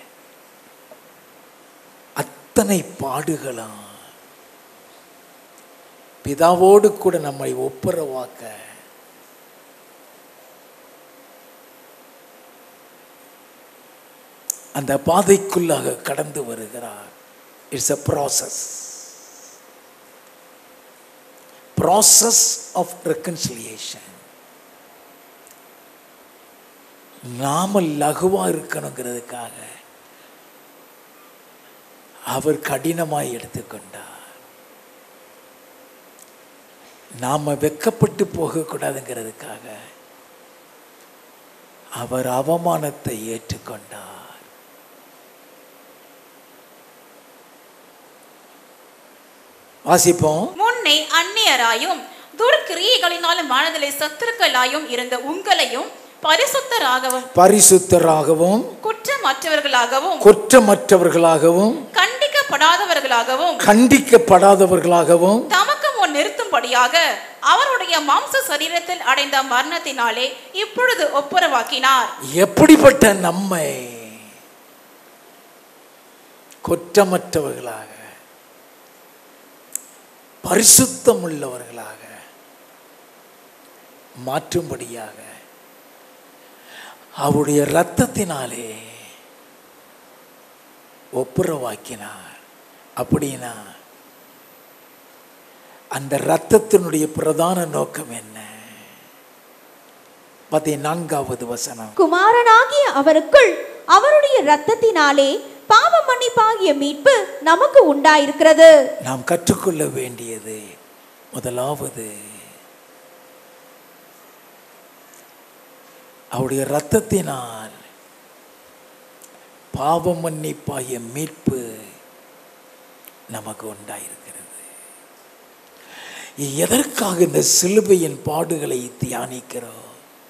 அத்தனை பாடுகளும் பிதாவோடு கூட நம்மை ஒப்புரவாக்க அந்த பாதைக்குள்ளாக கடந்து வருகிறார் it's a process process of reconciliation நாம லகுவா இருக்கணுங்கிறதுக்காக அவர் கடினமாய் எடுத்துக்கொண்டார் நாம வெக்கப்பட்டு போகக்கூடாதுங்கிறதுக்காக அவர் அவமானத்தை ஏற்றுக்கொண்டார் வாசிப்போம் முன்னே அந்நியராயும் துர்க்கிரியைகளினாலும் மனதிலே சத்துருக்களாயும் இருந்த உங்களையும் பரிசுத்தராகவும் பரிசுத்தராகவும் குற்றமற்றவர்களாகவும் குற்றமற்றவர்களாகவும் கண்டிக்கப்படாதவர்களாகவும் கண்டிக்கப்படாதவர்களாகவும் தமக்கு முன் நிறுத்தும்படியாக அவருடைய மாம்ச சரீரத்தில் அடைந்த மரணத்தினாலே இப்பொழுது ஒப்புரவாக்கினார் எப்படிப்பட்ட நம்மை குற்றமற்றவர்களாக பரிசுத்தம் உள்ளவர்களாக மாற்றும்படியாக அவருடைய இரத்தத்தினாலே ஒப்புரவாக்கினார் அப்படின்னா அந்த இரத்தத்தினுடைய பிரதான நோக்கம் என்ன பதினான்காவது வசனம் குமாரனாகிய அவருக்குள் அவருடைய இரத்தத்தினாலே பாவ மன்னிப்பாகிய மீட்பு நமக்கு உண்டாயிருக்கிறது நாம் கற்றுக்கொள்ள வேண்டியது முதலாவது அவருடைய இரத்தத்தினால் பாவ மன்னிப்பாகிய மீட்பு நமக்கு உண்டாயிருக்கிறது எதற்காக இந்த சிலுவையின் பாடுகளை தியானிக்கிறோம்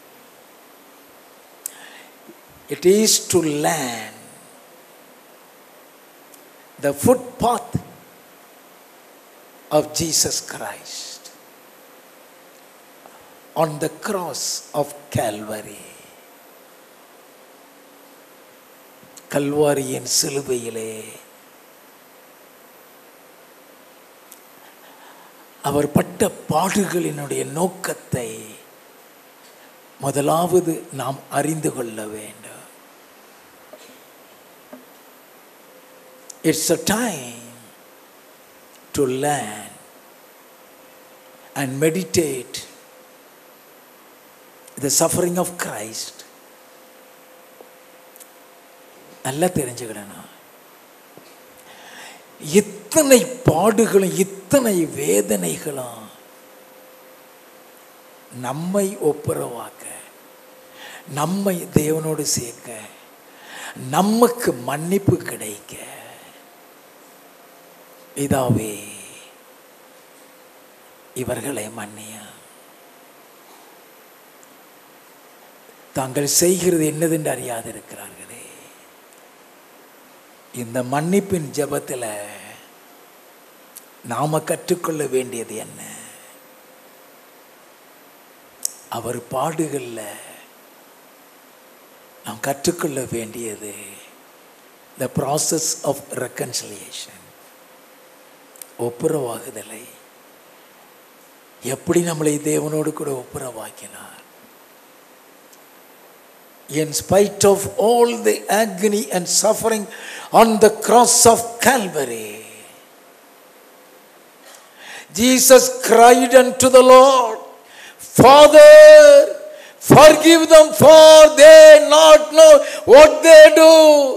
it is to learn the footpath of Jesus Christ on the cross of Calvary. கல்வாரியின் சிலுவையிலே அவர் பட்ட பாடுகளினுடைய நோக்கத்தை முதலாவது நாம் அறிந்து கொள்ள வேண்டும் It's a time to learn and meditate the suffering of Christ. நல்லா தெரிஞ்சுக்கிடணும் இத்தனை பாடுகளும் இத்தனை வேதனைகளும் நம்மை ஒப்புரவாக்க நம்மை தேவனோடு சேர்க்க நமக்கு மன்னிப்பு கிடைக்க பிதாவே இவர்களை மன்னிய தாங்கள் செய்கிறது என்னதென்று அறியாதிருக்கிறார்களே இந்த மன்னிப்பின் ஜெபத்தில் நாம கற்றுக்கொள்ள வேண்டியது என்ன அவர் பாடுகளில் நாம் கற்றுக்கொள்ள வேண்டியது த ப்ராசஸ் ஆஃப் ரெக்கன்சிலியேஷன் ஒப்புரவாகுதலை எப்படி நம்மளை தேவனோடு கூட ஒப்புரவாக்கினார் in spite of all the agony and suffering on the cross of Calvary. Jesus cried unto the Lord, Father, forgive them, for they not know what they do.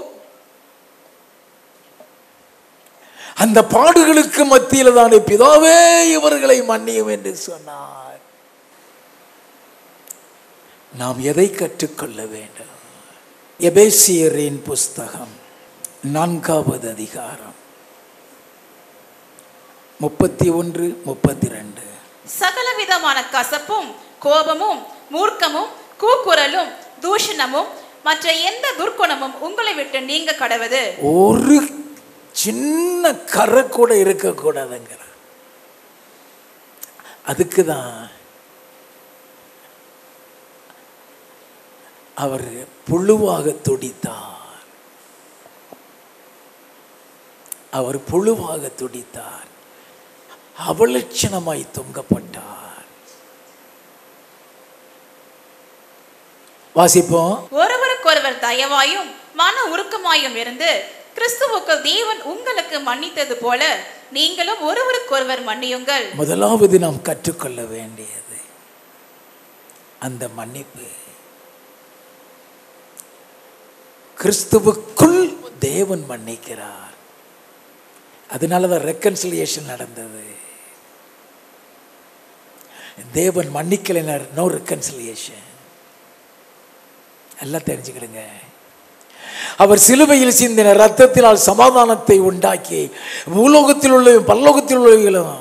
அந்த பாடுகளுக்கு மத்தியில் தானே பிதாவே இவர்களை மன்னியும் என்று சொன்னார் நாம் எதை கற்றுக்கொள்ள வேண்டும் எபேசியரின் புஸ்தகம் நான்காவது அதிகாரம் முப்பத்தி ஒன்று முப்பத்தி ரெண்டு சகலவிதமான கசப்பும் கோபமும் மூர்க்கமும் கூக்குரலும் தூஷணமும் மற்ற எந்த துர்க்குணமும் உங்களை விட்டு நீங்க கடவது ஒரு சின்ன கரை கூட இருக்கக்கூடாதுங்கிற அதுக்கு தான் அவர் புழுவாக துடித்தார் அவர் புழுவாக துடித்தார் அவலட்சணமாய் தொங்கப்பட்டார் வாசிப்போம் ஒருவருக்கொருவர் தயவாயும் மன உருக்கமாயும் இருந்து கிறிஸ்துவுக்கு தேவன் உங்களுக்கு மன்னித்தது போல நீங்களும் ஒருவருக்கொருவர் மன்னியுங்கள் முதலாவது நாம் கற்றுக்கொள்ள வேண்டியது அந்த மன்னிப்பு கிறிஸ்துவுக்குள் தேவன் மன்னிக்கிறார் அதனால தான் ரெக்கன்சிலியேஷன் நடந்தது தேவன் மன்னிக்கலைனர் நோ ரெக்கன்சிலியேஷன் எல்லாம் தெரிஞ்சுக்கிடுங்க அவர் சிலுவையில் சிந்தின ரத்தத்தினால் சமாதானத்தை உண்டாக்கி பூலோகத்தில் உள்ள பல்லோகத்தில் உள்ளவர்களும்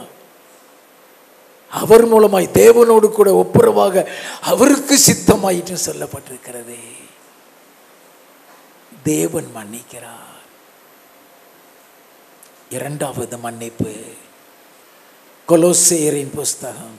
அவர் மூலமாய் தேவனோடு கூட ஒப்புரவாக அவருக்கு சித்தமாயிட்டு சொல்லப்பட்டிருக்கிறது தேவன் மன்னிக்கிறார் இரண்டாவது மன்னிப்பு கொலோசேயரின் புஸ்தகம்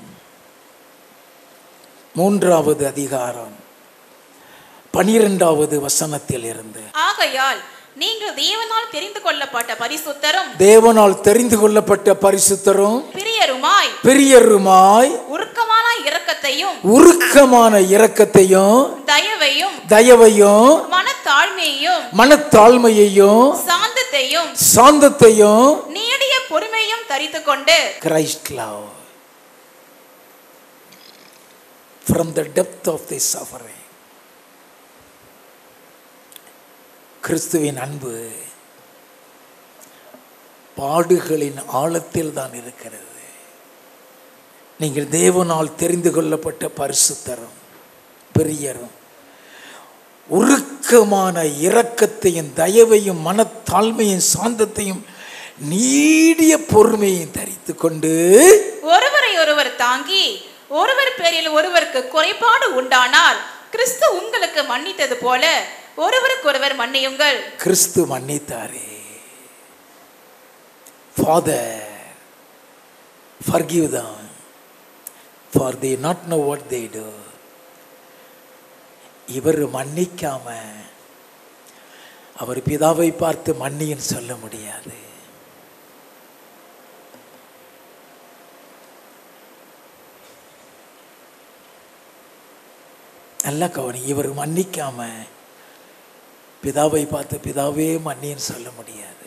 மூன்றாவது அதிகாரம் பனிரெண்டாவது வசனத்தில் இருந்து ஆகையால் நீங்கள் தேவனால் தெரிந்து கொள்ளப்பட்ட பரிசுத்தரும் தேவனால் தெரிந்து கொள்ளப்பட்ட பரிசுத்தரும் பிரியருமாய் பெரியருமாய் உருக்கமான இரக்கத்தையும் உருக்கமான இரக்கத்தையும் தயவையும் தயவையும் மனத்தாழ்மையையும் மனத்தாழ்மையையும் சாந்தத்தையும் சாந்தத்தையும் நீடிய பொறுமையும் தரித்து கொண்டு Christ love from the depth of the suffering. கிறிஸ்துவின் அன்பு பாடுகளின் ஆழத்தில் தான் இருக்கிறது நீங்கள் தேவனால் தெரிந்து கொள்ளப்பட்ட பரிசுத்தரும் பெரியரும் உருக்கமான இரக்கத்தையும் தயவையும் மனத்தாழ்மையும் சாந்தத்தையும் நீடிய பொறுமையும் தரித்து கொண்டு ஒருவரை ஒருவர் தாங்கி ஒருவர் பேரில் ஒருவருக்கு குறைபாடு உண்டானால் கிறிஸ்து உங்களுக்கு மன்னித்தது போல ஒருவருக்கொருவர் மன்னியுங்கள் கிறிஸ்து மன்னித்தாரே father forgive them for they not know what they do இவர் மன்னிக்காம அவர் பிதாவை பார்த்து மன்னின்னு சொல்ல முடியாது நல்லா கவனி இவர் மன்னிக்காம பிதாவை பார்த்து பிதாவே மன்னின்னு சொல்ல முடியாது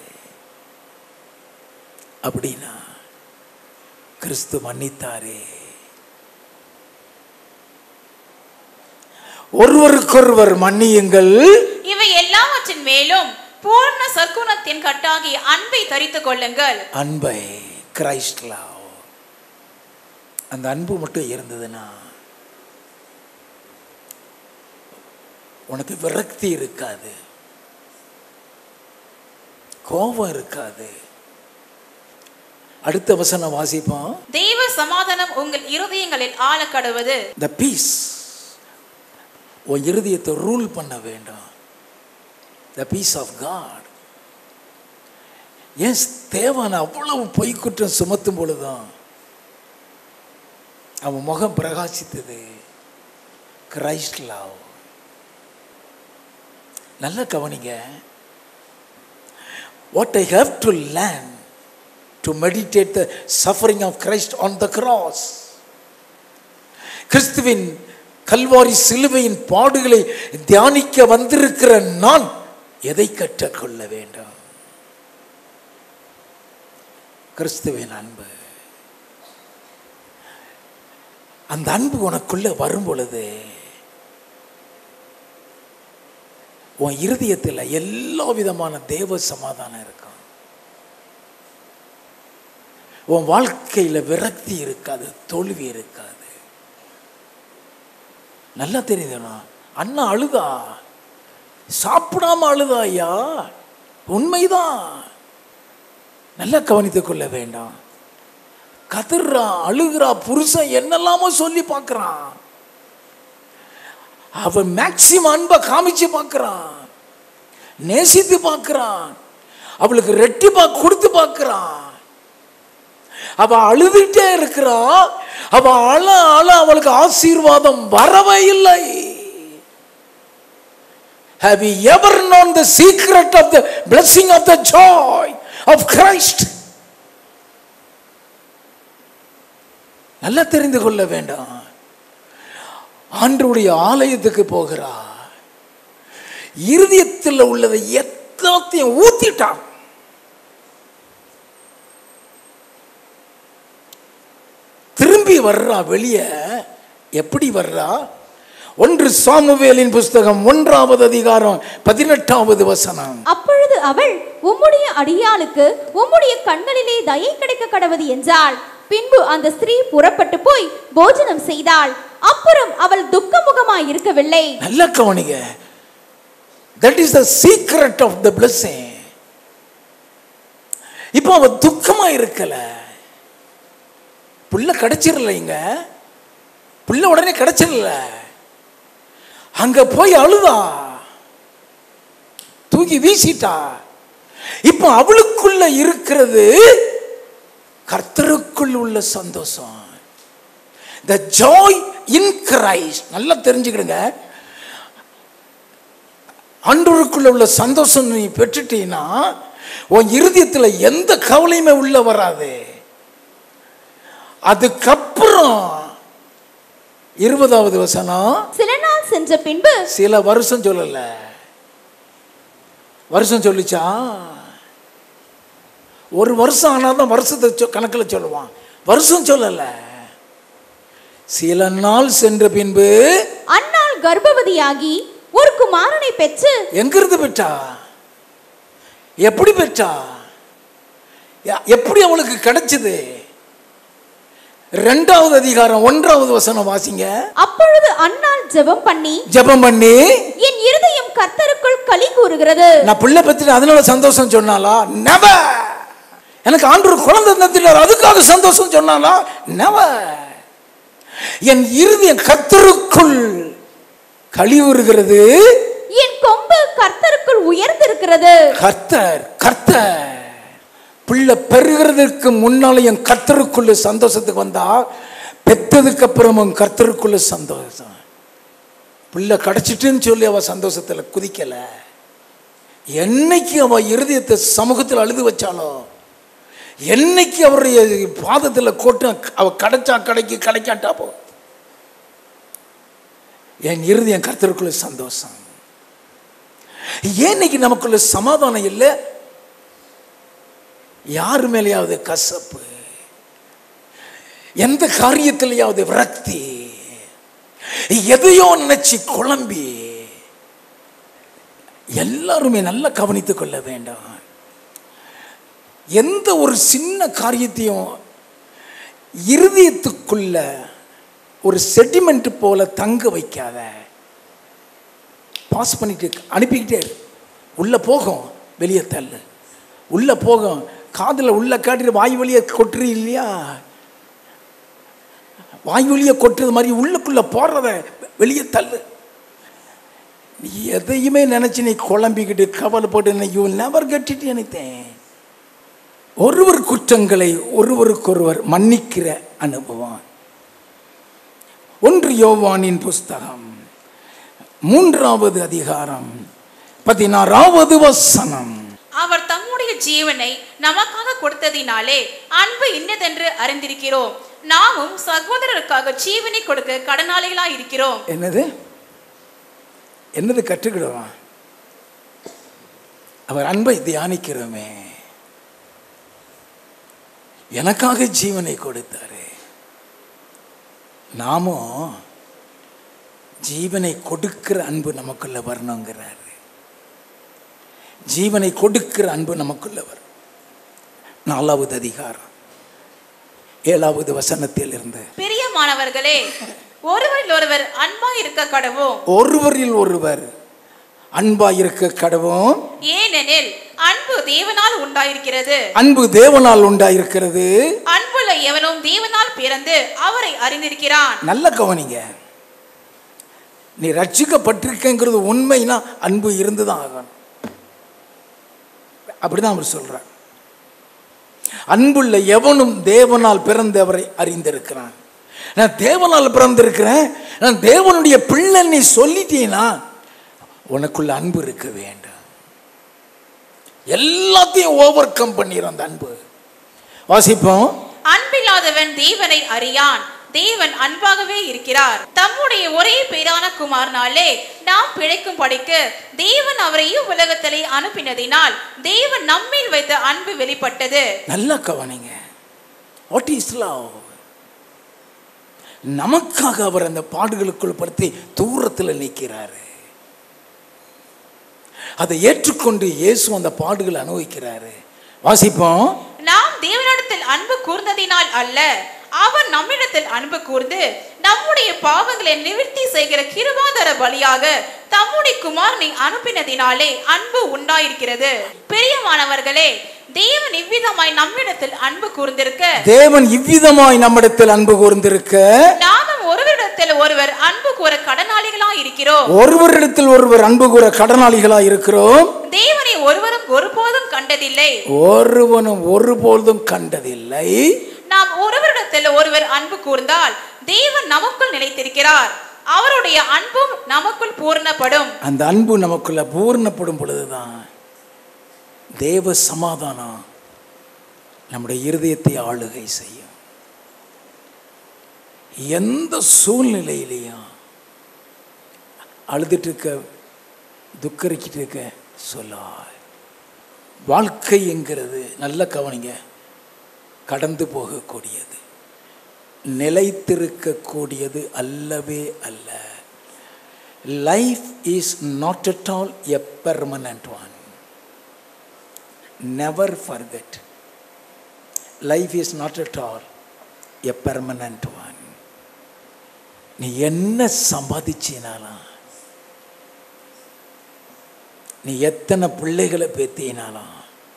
அப்படின்னா கிறிஸ்து மன்னித்தாரே ஒருவருக்கொருவர் மன்னியுங்கள் இவை எல்லாவற்றின் மேலும் பூர்ண சற்குணத்தின் கட்டாகி அன்பை தரித்துக் கொள்ளுங்கள் அன்பை கிரைஸ்ட் லவ் அந்த அன்பு மட்டும் இருந்ததுன்னா உனக்கு விரக்தி இருக்காது கோபம் இருக்காது அடுத்த வசனம் வாசிப்போம் தெய்வ சமாதானம் உங்கள் இருதயங்களில் ஆழ கடவுது the peace உன் இருதயத்தை ரூல் பண்ண வேண்டும் த பீஸ் ஆஃப் காட் ஏன் தேவன் அவ்வளவு பொய்க்குற்றம் சுமத்தும் பொழுதும் அவன் முகம் பிரகாசித்தது கிரைஸ்ட் லவ் நல்ல கவனிங்க what I have to learn to meditate the suffering of Christ on the cross கிறிஸ்துவின் கல்வாரி சிலுவையின் பாடுகளை தியானிக்க வந்திருக்கிற நான் எதை கற்றுக்கொள்ள வேண்டும் கிறிஸ்துவின் அன்பு அந்த அன்பு உனக்குள்ள வரும் பொழுது உன் இருதயத்தில் எல்லா விதமான தேவ சமாதானம் இருக்கும் உன் வாழ்க்கையில் விரக்தி இருக்காது தோல்வி இருக்காது நல்லா தெரியுதுண்ணா அண்ணா அழுதா சாப்பிடாம அழுதா ஐயா உண்மைதான் நல்லா கவனித்துக் கொள்ள வேண்டாம் கதறான் அழுகிறா புருஷன் என்னெல்லாமோ சொல்லி பார்க்கறான் அவன் மேக்சிமம் அன்பை காமிச்சு பார்க்கறான் நேசித்து பார்க்கறான் அவளுக்கு ரெட்டிப்பா கொடுத்து பார்க்கறான் அவ அழுதுட்டே இருக்கிறா அவ அழ அழ அவளுக்கு ஆசீர்வாதம் வரவே இல்லை Have you ever known the secret of the blessing of the joy of Christ? நல்லா தெரிந்து கொள்ள வேண்டாம் ஆண்டருடைய ஆலயத்துக்கு போகிறா இருதயத்தில் உள்ளதை எல்லாத்தையும் ஊத்திட்டான் திரும்பி வர்றா வெளியே எப்படி வர்றா ஒன்று சாமுவேலின் புஸ்தகம் ஒன்றாவது அதிகாரம் பதினெட்டாவது வசனம் அப்பொழுது அவள் உம்முடைய அடியாளுக்கு உம்முடைய கண்களிலே தயை கிடைக்க கடவது என்றாள் பின்பு அந்த ஸ்திரீ புறப்பட்டு போய் போஜனம் செய்தாள் அப்புறம் அவள் துக்கமுகமாய் இருக்கவில்லை நல்ல கவனிங்க that is the secret of the blessing இப்போ அவ துக்கமா இருக்கல புள்ள கிடைச்சிடலைங்க புள்ள உடனே கிடைச்சிடல அங்க போய் அழுதா தூக்கி வீசிட்டா இப்போ அவளுக்குள்ள இருக்கிறது கர்த்தருக்குள் உள்ள சந்தோஷம் த ஜாய் இன் கிரைஸ்ட் நல்லா தெரிஞ்சுக்கிடுங்க ஆண்டவருக்குள்ள உள்ள சந்தோஷம் நீ பெற்றுட்டீன்னா உன் இருதயத்தில் எந்த கவலையுமே உள்ள வராது அதுக்கப்புறம் இருபதாவது வசனம் சில நாள் சென்ற பின்பு சில வருஷம் சொல்லல வருஷம் சொல்லிச்சா ஒரு வருஷம் ஆனாதான் வருஷத்தை சொ- கணக்கில் சொல்லுவான் வருஷம் சொல்லல சில நாள் சென்ற பின்பு அன்னாள் கர்ப்பவதியாகி ஒரு குமாரனை பெற்று எங்கிருந்து பெற்றா எப்படி பெற்றா யா- எப்படி அவளுக்கு கிடைச்சது ரெண்டாவது அதிகாரம் ஒன்றாவது வசனம் வாசிங்க அப்பொழுது அன்னாள் ஜெபம் பண்ணி ஜெபம் பண்ணி என் இருதயம் கர்த்தருக்குள் களி கூறுகிறது நான் பிள்ளை பத்திட்டு அதனால சந்தோஷம் சொன்னாலா never எனக்கு ஆண்டவர் குழந்தை தந்துட்டார் அதுக்காக சந்தோஷம் சொன்னாலா never என் இருதயம் கத்தருக்குள் கழிவுறுகிறது என் கொம்பு கர்த்தருக்குள் உயர்ந்திருக்கிறது கர்த்தர் கர்த்தர் பிள்ளை பெறுகிறதுக்கு முன்னால என் கர்த்தருக்குள்ள சந்தோஷத்துக்கு வந்தா பெற்றதுக்கு அப்புறமும் கர்த்தருக்குள்ள சந்தோஷம் பிள்ளை கிடைச்சிட்டுன்னு சொல்லி அவ சந்தோஷத்துல குதிக்கல என்னைக்கு அவ இருதயத்தை சமூகத்தில் அழுது வச்சாலோ என்னைக்கு அவருடைய பாதத்தில் கொட்டு அவ கிடைச்சா கிடைக்கு கிடைக்காட்டா போ என் இருதயம் கர்த்தருக்குள்ள சந்தோஷம் ஏன் இன்னைக்கு நமக்குள்ள சமாதானம் இல்லை யார் மேலேயாவது கசப்பு எந்த காரியத்திலேயாவது விரக்தி எதையோ நினைச்சு குழம்பி எல்லாருமே நல்லா கவனித்துக் கொள்ள வேண்டாம் எந்த ஒரு சின்ன காரியத்தையும் இருதயத்துக்குள்ள ஒரு செட்டிமெண்ட் போல தங்க வைக்காத பாஸ் பண்ணிட்டு அனுப்பிக்கிட்டே இரு. உள்ள போகும் வெளியே தள்ளு உள்ள போகும் காதில் உள்ள காட்டிட்டு வாய் வழியை கொட்டுறி இல்லையா வாய் வழியை கொட்டுறது மாதிரி உள்ளுக்குள்ள போடுறத வெளியே தள்ளு நீ எதையுமே நினச்சி நீ குழம்பிக்கிட்டு கவலைப்பட்டு you never get it anything ஒருவர் குற்றங்களை ஒருவருக்கொருவர் மன்னிக்கிற அனுபவம் ஒன்று யோவானின் புஸ்தகம் மூன்றாவது அதிகாரம் பதினாறாவது வசனம் அவர் தம்முடைய ஜீவனை நமக்காக கொடுத்ததினாலே அன்பு இன்னதென்று அறிந்திருக்கிறோம் நாமும் சகோதரருக்காக ஜீவனை கொடுக்க கடனாளிகளாய் இருக்கிறோம் என்னது என்னது கற்றுக்கிடுவான் அவர் அன்பை தியானிக்கிறோமே எனக்காக ஜீவனை கொடுத்தாரு நாமும் ஜீவனை கொடுக்கிற அன்பு நமக்குள்ள வரணுங்கிறாரு ஜீவனை கொடுக்கிற அன்பு நமக்குள்ள வரும் நாலாவது அதிகாரம் ஏழாவது வசனத்தில் இருந்து பிரியமானவர்களே ஒருவரில் ஒருவர் அன்பாய் இருக்க கடவோம் ஒருவரில் ஒருவர் அன்பாயிருக்க கடவும் ஏனெனில் அன்பு தேவனால் உண்டாயிருக்கிறது அன்பு தேவனால் உண்டாயிருக்கிறது அன்புள்ள எவனும் தேவனால் பிறந்து அவரை அறிந்திருக்கிறான் நல்ல கவனிங்க நீ ரட்சிக்கப்பட்டிருக்கங்கிறது உண்மைனா அன்பு இருந்துதான் ஆகணும் அப்படிதான் அவர் சொல்றார் அன்புள்ள எவனும் தேவனால் பிறந்தவரை அறிந்திருக்கிறான் நான் தேவனால் பிறந்திருக்கிறேன் நான் தேவனுடைய பிள்ளை நீ சொல்லிட்டீன்னா உனக்குள்ள அன்பு இருக்க வேண்டும் எல்லாத்தையும் ஓவர் கம் பண்ணிடும் அந்த அன்பு வாசிப்போம் அன்பில்லாதவன் தேவனை அறியான் தேவன் அன்பாகவே இருக்கிறார் தம்முடைய ஒரே பேரான குமாரனாலே நாம் பிழைக்கும் படிக்கு தேவன் அவரையும் உலகத்திலே அனுப்பினதினால் தேவன் நம்மில் வைத்த அன்பு வெளிப்பட்டது நல்லா கவனிங்க வாட் இஸ் லவ் நமக்காக அவர் அந்த பாடுகளுக்குள் படுத்தி தூரத்தில் நிற்கிறாரு அதை ஏற்றுக்கொண்டு இயேசு அந்த பாடுகளை அனுபவிக்கிறாரு வாசிப்போம் நாம் தேவனிடத்தில் அன்பு கூர்ந்ததினால் அல்ல அவர் நம்மிடத்தில் அன்பு கூர்ந்து நம்முடைய பாவங்களை நிவர்த்தி செய்கிற கிருபாதர பலியாக தம்முடைய குமாரனை அனுப்பினதினாலே அன்பு உண்டாயிருக்கிறது பிரியமானவர்களே தேவன் இவ்விதமாய் நம்மிடத்தில் அன்பு கூர்ந்திருக்க தேவன் இவ்விதமாய் நம்மிடத்தில் அன்பு கூர்ந்திருக்க நாமும் ஒருவரிடத்தில் ஒருவர் அன்பு கூற கடனாளிகளாய் இருக்கிறோம் ஒருவரிடத்தில் ஒருவர் அன்பு கூற கடனாளிகளாய் இருக்கிறோம் தேவனை ஒருவரும் ஒருபோதும் கண்டதில்லை ஒருவனும் ஒருபொழுதும் கண்டதில்லை நாம் ஒருவரிடத்தில் ஒருவர் அன்பு கூர்ந்தால் தேவன் நமக்குள் நிலைத்திருக்கிறார் அவருடைய அன்பும் நமக்குள் பூர்ணப்படும் அந்த அன்பு நமக்குள்ள பூர்ணப்படும் பொழுதுதான் தேவ சமாதானம் நம்முடைய இருதயத்தை ஆளுகை செய்யும் எந்த சூழ்நிலையிலையும் அழுதுட்டு இருக்க துக்கரிக்கிட்டு இருக்க சொல்லாய் வாழ்க்கை என்கிறது நல்ல கவனிங்க கடந்து போகக்கூடியது நிலைத்திருக்கக்கூடியது அல்லவே அல்ல life is not at all a permanent one never forget life is not at all a permanent one நீ என்ன சம்பாதிச்சினாலும் நீ எத்தனை பிள்ளைகளை பேத்தினாலும்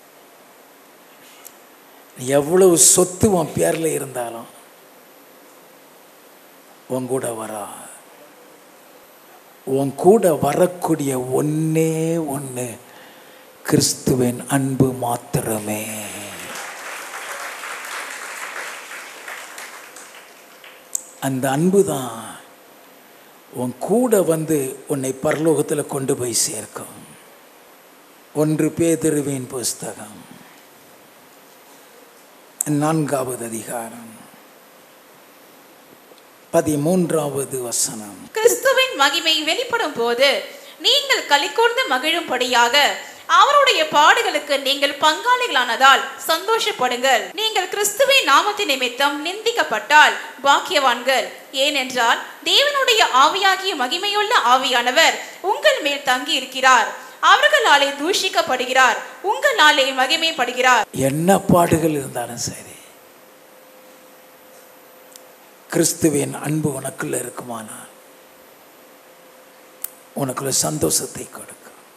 நீ எவ்வளவு சொத்து உன் பேரில் இருந்தாலும் உன் கூட வரா உன் கூட வரக்கூடிய ஒன்னே ஒன்று கிறிஸ்துவின் அன்பு மாத்திரமே அந்த அன்பு தான் உன் கூட வந்து உன்னை பரலோகத்தில் கொண்டு போய் சேர்க்கும் ஒன்று பேதிருவின் புஸ்தகம் நான்காவது அதிகாரம் பதிமூன்றாவது வசனம் கிறிஸ்துவின் மகிமை வெளிப்படும் போது நீங்கள் களிக்கூர்ந்து மகிழும்படியாக அவருடைய பாடுகளுக்கு நீங்கள் பங்காளிகளானதால் சந்தோஷப்படுங்கள் நீங்கள் கிறிஸ்துவின் நாமத்தின் நிமித்தம் நிந்திக்கப்பட்டால் பாக்கியவான்கள் ஏனென்றால் தேவனுடைய ஆவியாகிய மகிமையுள்ள ஆவியானவர் உங்கள் மேல் தங்கி இருக்கிறார் அவர்களாலே தூஷிக்கப்படுகிறார் உங்களாலே மகிமைப்படுகிறார் என்ன பாடுகள் இருந்தாலும் சரி கிறிஸ்துவின் அன்பு உனக்குள்ள இருக்குமானால் உனக்குள்ள சந்தோஷத்தை கொடுக்கும்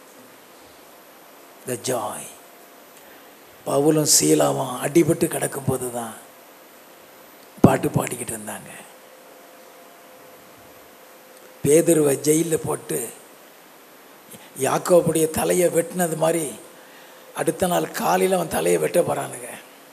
த ஜாய் பவுலும் சீலாவும் அடிபட்டு கிடக்கும்போது தான் பாட்டு பாடிக்கிட்டு இருந்தாங்க பேதுருவை ஜெயிலில் போட்டு யாக்கோபுடைய தலையை வெட்டினது மாதிரி அடுத்த நாள் காலையில் அவன் தலையை வெட்ட போகிறானுங்க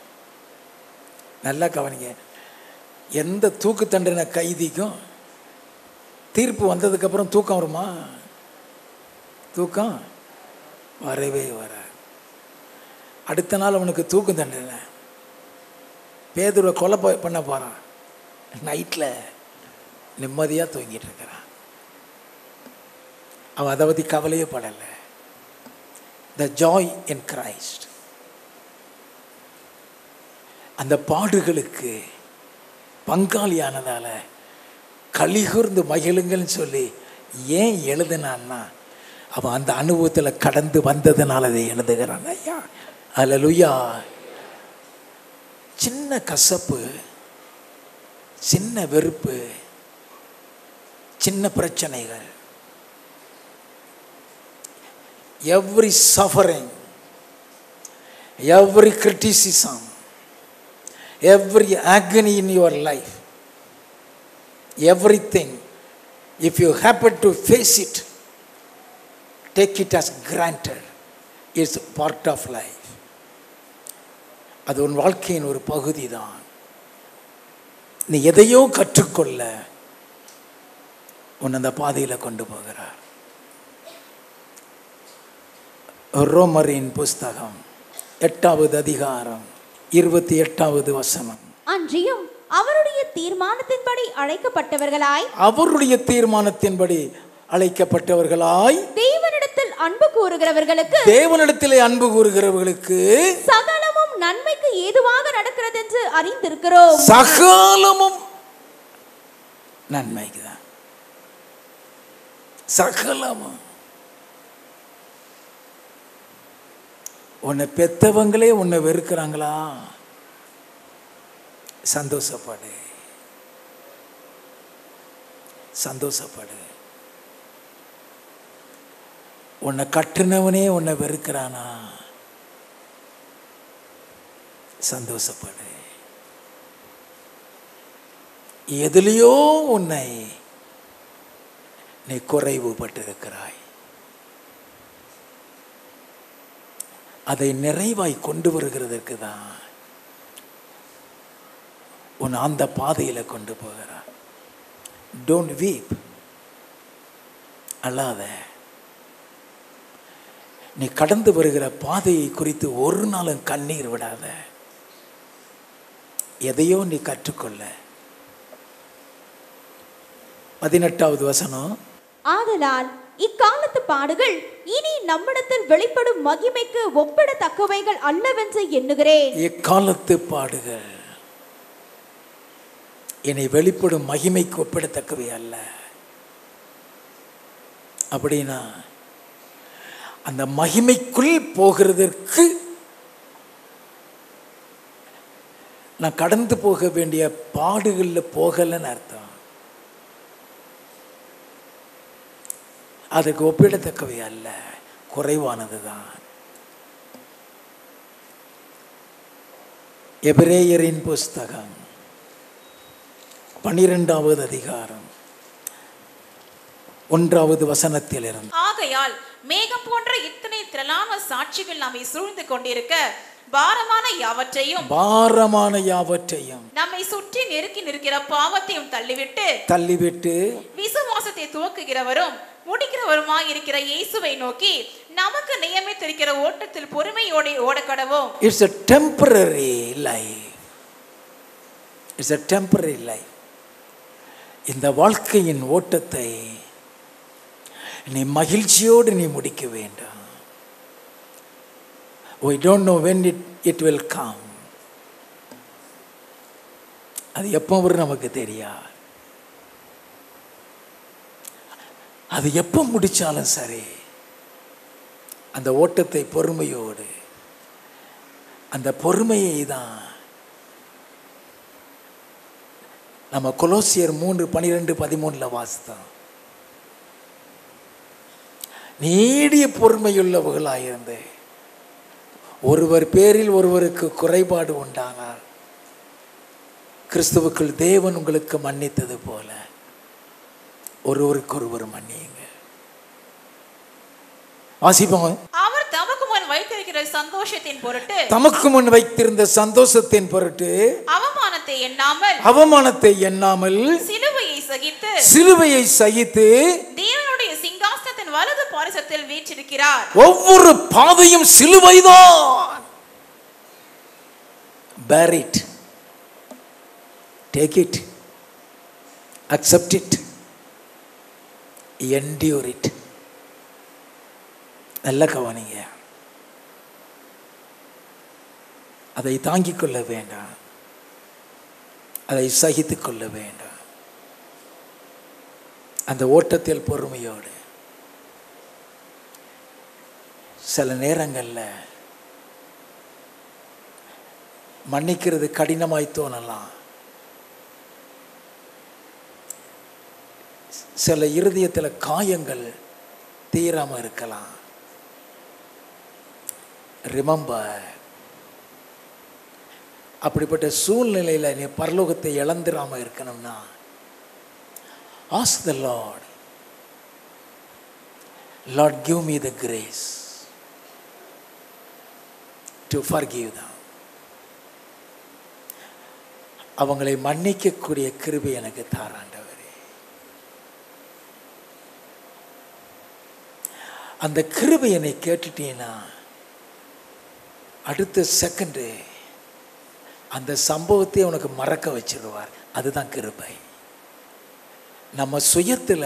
நல்லா கவனிங்க எந்த தூக்கு தண்டனை கைதிக்கும் தீர்ப்பு வந்ததுக்கப்புறம் தூக்கம் வருமா தூக்கம் வரவே வர அடுத்த நாள் அவனுக்கு தூக்கம் தண்டனை பேதுருவை கொலை ப- பண்ண போகிறான் நைட்டில் நிம்மதியாக தூங்கிட்டு இருக்கிறான் அவன் அதை பற்றி கவலையே படலை த ஜாய் இன் கிரைஸ்ட் அந்த பாடுகளுக்கு பங்காளியானதால கலிகூர்ந்து மகிழுங்கள்னு சொல்லி ஏன் எழுதுனான்னா அவன் அந்த அனுபவத்தில் கடந்து வந்ததுனால அதை எழுதுகிறான் ஐயா அல்லலுயா சின்ன கசப்பு சின்ன வெறுப்பு சின்ன பிரச்சனைகள் every suffering, every criticism, every agony in your life, everything, if you happen to face it, take it as granted. It's part of life. அது உன் வாழ்க்கையின் ஒரு பகுதி தான் நீ எதையோ கற்றுக்கொள்ள உன் அந்த பாதையில் கொண்டு போகிறார் ரோமரின் புஸ்தகம் எட்டாவது அதிகாரம் இருபத்தி எட்டாவது வசனம் அன்றியும் அவருடைய தீர்மானத்தின்படி அழைக்கப்பட்டவர்களாய் அவருடைய தீர்மானத்தின்படி அழைக்கப்பட்டவர்களாய் தேவனிடத்தில் அன்பு கூறுகிறவர்களுக்கு தேவனிடத்திலே அன்பு கூறுகிறவர்களுக்கு சகலமும் நன்மைக்கு ஏதுவாக நடக்கிறது என்று அறிந்திருக்கிறோம் சகலமும் நன்மைக்கு தான் சகலமும் உன்னை பெத்தவங்களே உன்னை வெறுக்கிறாங்களா சந்தோஷப்படு சந்தோஷப்படு உன்னை கட்டுனவனே உன்னை வெறுக்கிறானா சந்தோஷப்படு எதிலையோ உன்னை நீ குறைவுபட்டிருக்கிறாய் அதை நிறைவாய் கொண்டு வருகிறதற்கு தான் உன் அந்த பாதையில் கொண்டு போகிறார் டோன்ட் வீப் அல்லாத நீ கடந்து வருகிற பாதையை குறித்து ஒரு நாளும் கண்ணீர் விடாத எதையோ நீ கற்றுக்கொள்ள பதினெட்டாவது வசனம் ஆதலால் இக்காலத்து பாடுகள் இனி நம்மிடத்தில் வெளிப்படும் மகிமைக்கு ஒப்பிடத்தக்கவைகள் அல்லவென்று எண்ணுகிறேன் இக்காலத்து பாடுகள் என்னை வெளிப்படும் மகிமைக்கு ஒப்பிடத்தக்கவை அல்ல அப்படின்னா அந்த மகிமைக்குள் போகிறதற்கு நான் கடந்து போக வேண்டிய பாடுகளில் போகலைன்னு அர்த்தம் அதுக்கு ஒப்பிடத்தக்கவை அல்ல குறைவானது தான் எபிரேயரின் புஸ்தகம் பனிரெண்டாவது அதிகாரம் ஒன்றாவது வசனத்திலிருந்து ஆகையால் மேகம் போன்ற இத்தனை திரளான சாட்சிகள் நம்மை சூழ்ந்து கொண்டிருக்க பாரமான யாவற்றையும் பாரமான யாவற்றையும் நம்மை சுற்றி நெருக்கி நிற்கிற பாவத்தையும் தள்ளிவிட்டு தள்ளிவிட்டு விசுவாசத்தை துவக்குகிறவரும் முடிக்கிறவருமாய் இருக்கிற இயேசுவை நோக்கி நமக்கு நியமித்திருக்கிற ஓட்டத்தில் பொறுமையோட ஓடக்கடவும் it's a temporary life it's a temporary life இந்த வாழ்க்கையின் ஓட்டத்தை நீ மகிழ்ச்சியோடு நீ முடிக்க வேண்டும் we don't know when it it will come அது எப்போ வரும் நமக்கு தெரியாது அது எப்போ முடிச்சாலும் சரி அந்த ஓட்டத்தை பொறுமையோடு அந்த பொறுமையை தான் நம்ம கொலோசியர் மூன்று பனிரெண்டு பதிமூணில் வாசித்தோம் நீடிய பொறுமையுள்ளவர்களாயிருந்து ஒருவர் பேரில் ஒருவருக்கு குறைபாடு உண்டானால் கிறிஸ்துவுக்குள் தேவன் உங்களுக்கு மன்னித்தது போல ஒருவருக்கொருவர் மன்னியுங்க வாசிப்போம் அவர் தமக்கு முன் வைத்திருக்கிற சந்தோஷத்தின் பொருட்டு தமக்கு முன் வைத்திருந்த சந்தோஷத்தின் பொருட்டு அவமானத்தை எண்ணாமல் அவமானத்தை எண்ணாமல் சிலுவையை சகித்து சிலுவையை சகித்து தேவனுடைய சிங்காசனத்தின் வலது பாரிசத்தில் வீற்றிருக்கிறார் ஒவ்வொரு பாதையும் சிலுவைதான் bear it take it accept it endure it நல்ல கவனிங்க அதை தாங்கிக் கொள்ள வேண்டாம் அதை சகித்துக் கொள்ள வேண்டாம் அந்த ஓட்டத்தில் பொறுமையோடு சில நேரங்களில் மன்னிக்கிறது கடினமாய் தோணலாம் சில இருதயத்தில் காயங்கள் தீராம இருக்கலாம் ரிமம்பர் அப்படிப்பட்ட சூழ்நிலையில் நீ பரலோகத்தை இழந்துடாம இருக்கணும்னா as the Lord Lord give me the grace to forgive them அவங்களை மன்னிக்கக்கூடிய கிருபை எனக்கு தாராண்டவரே அந்த கிருபை என்னை கேட்டுட்டீங்கன்னா அடுத்த செகண்டு அந்த சம்பவத்தை உனக்கு மறக்க வச்சிருவார் அதுதான் கிருபை நம்ம சுயத்தில்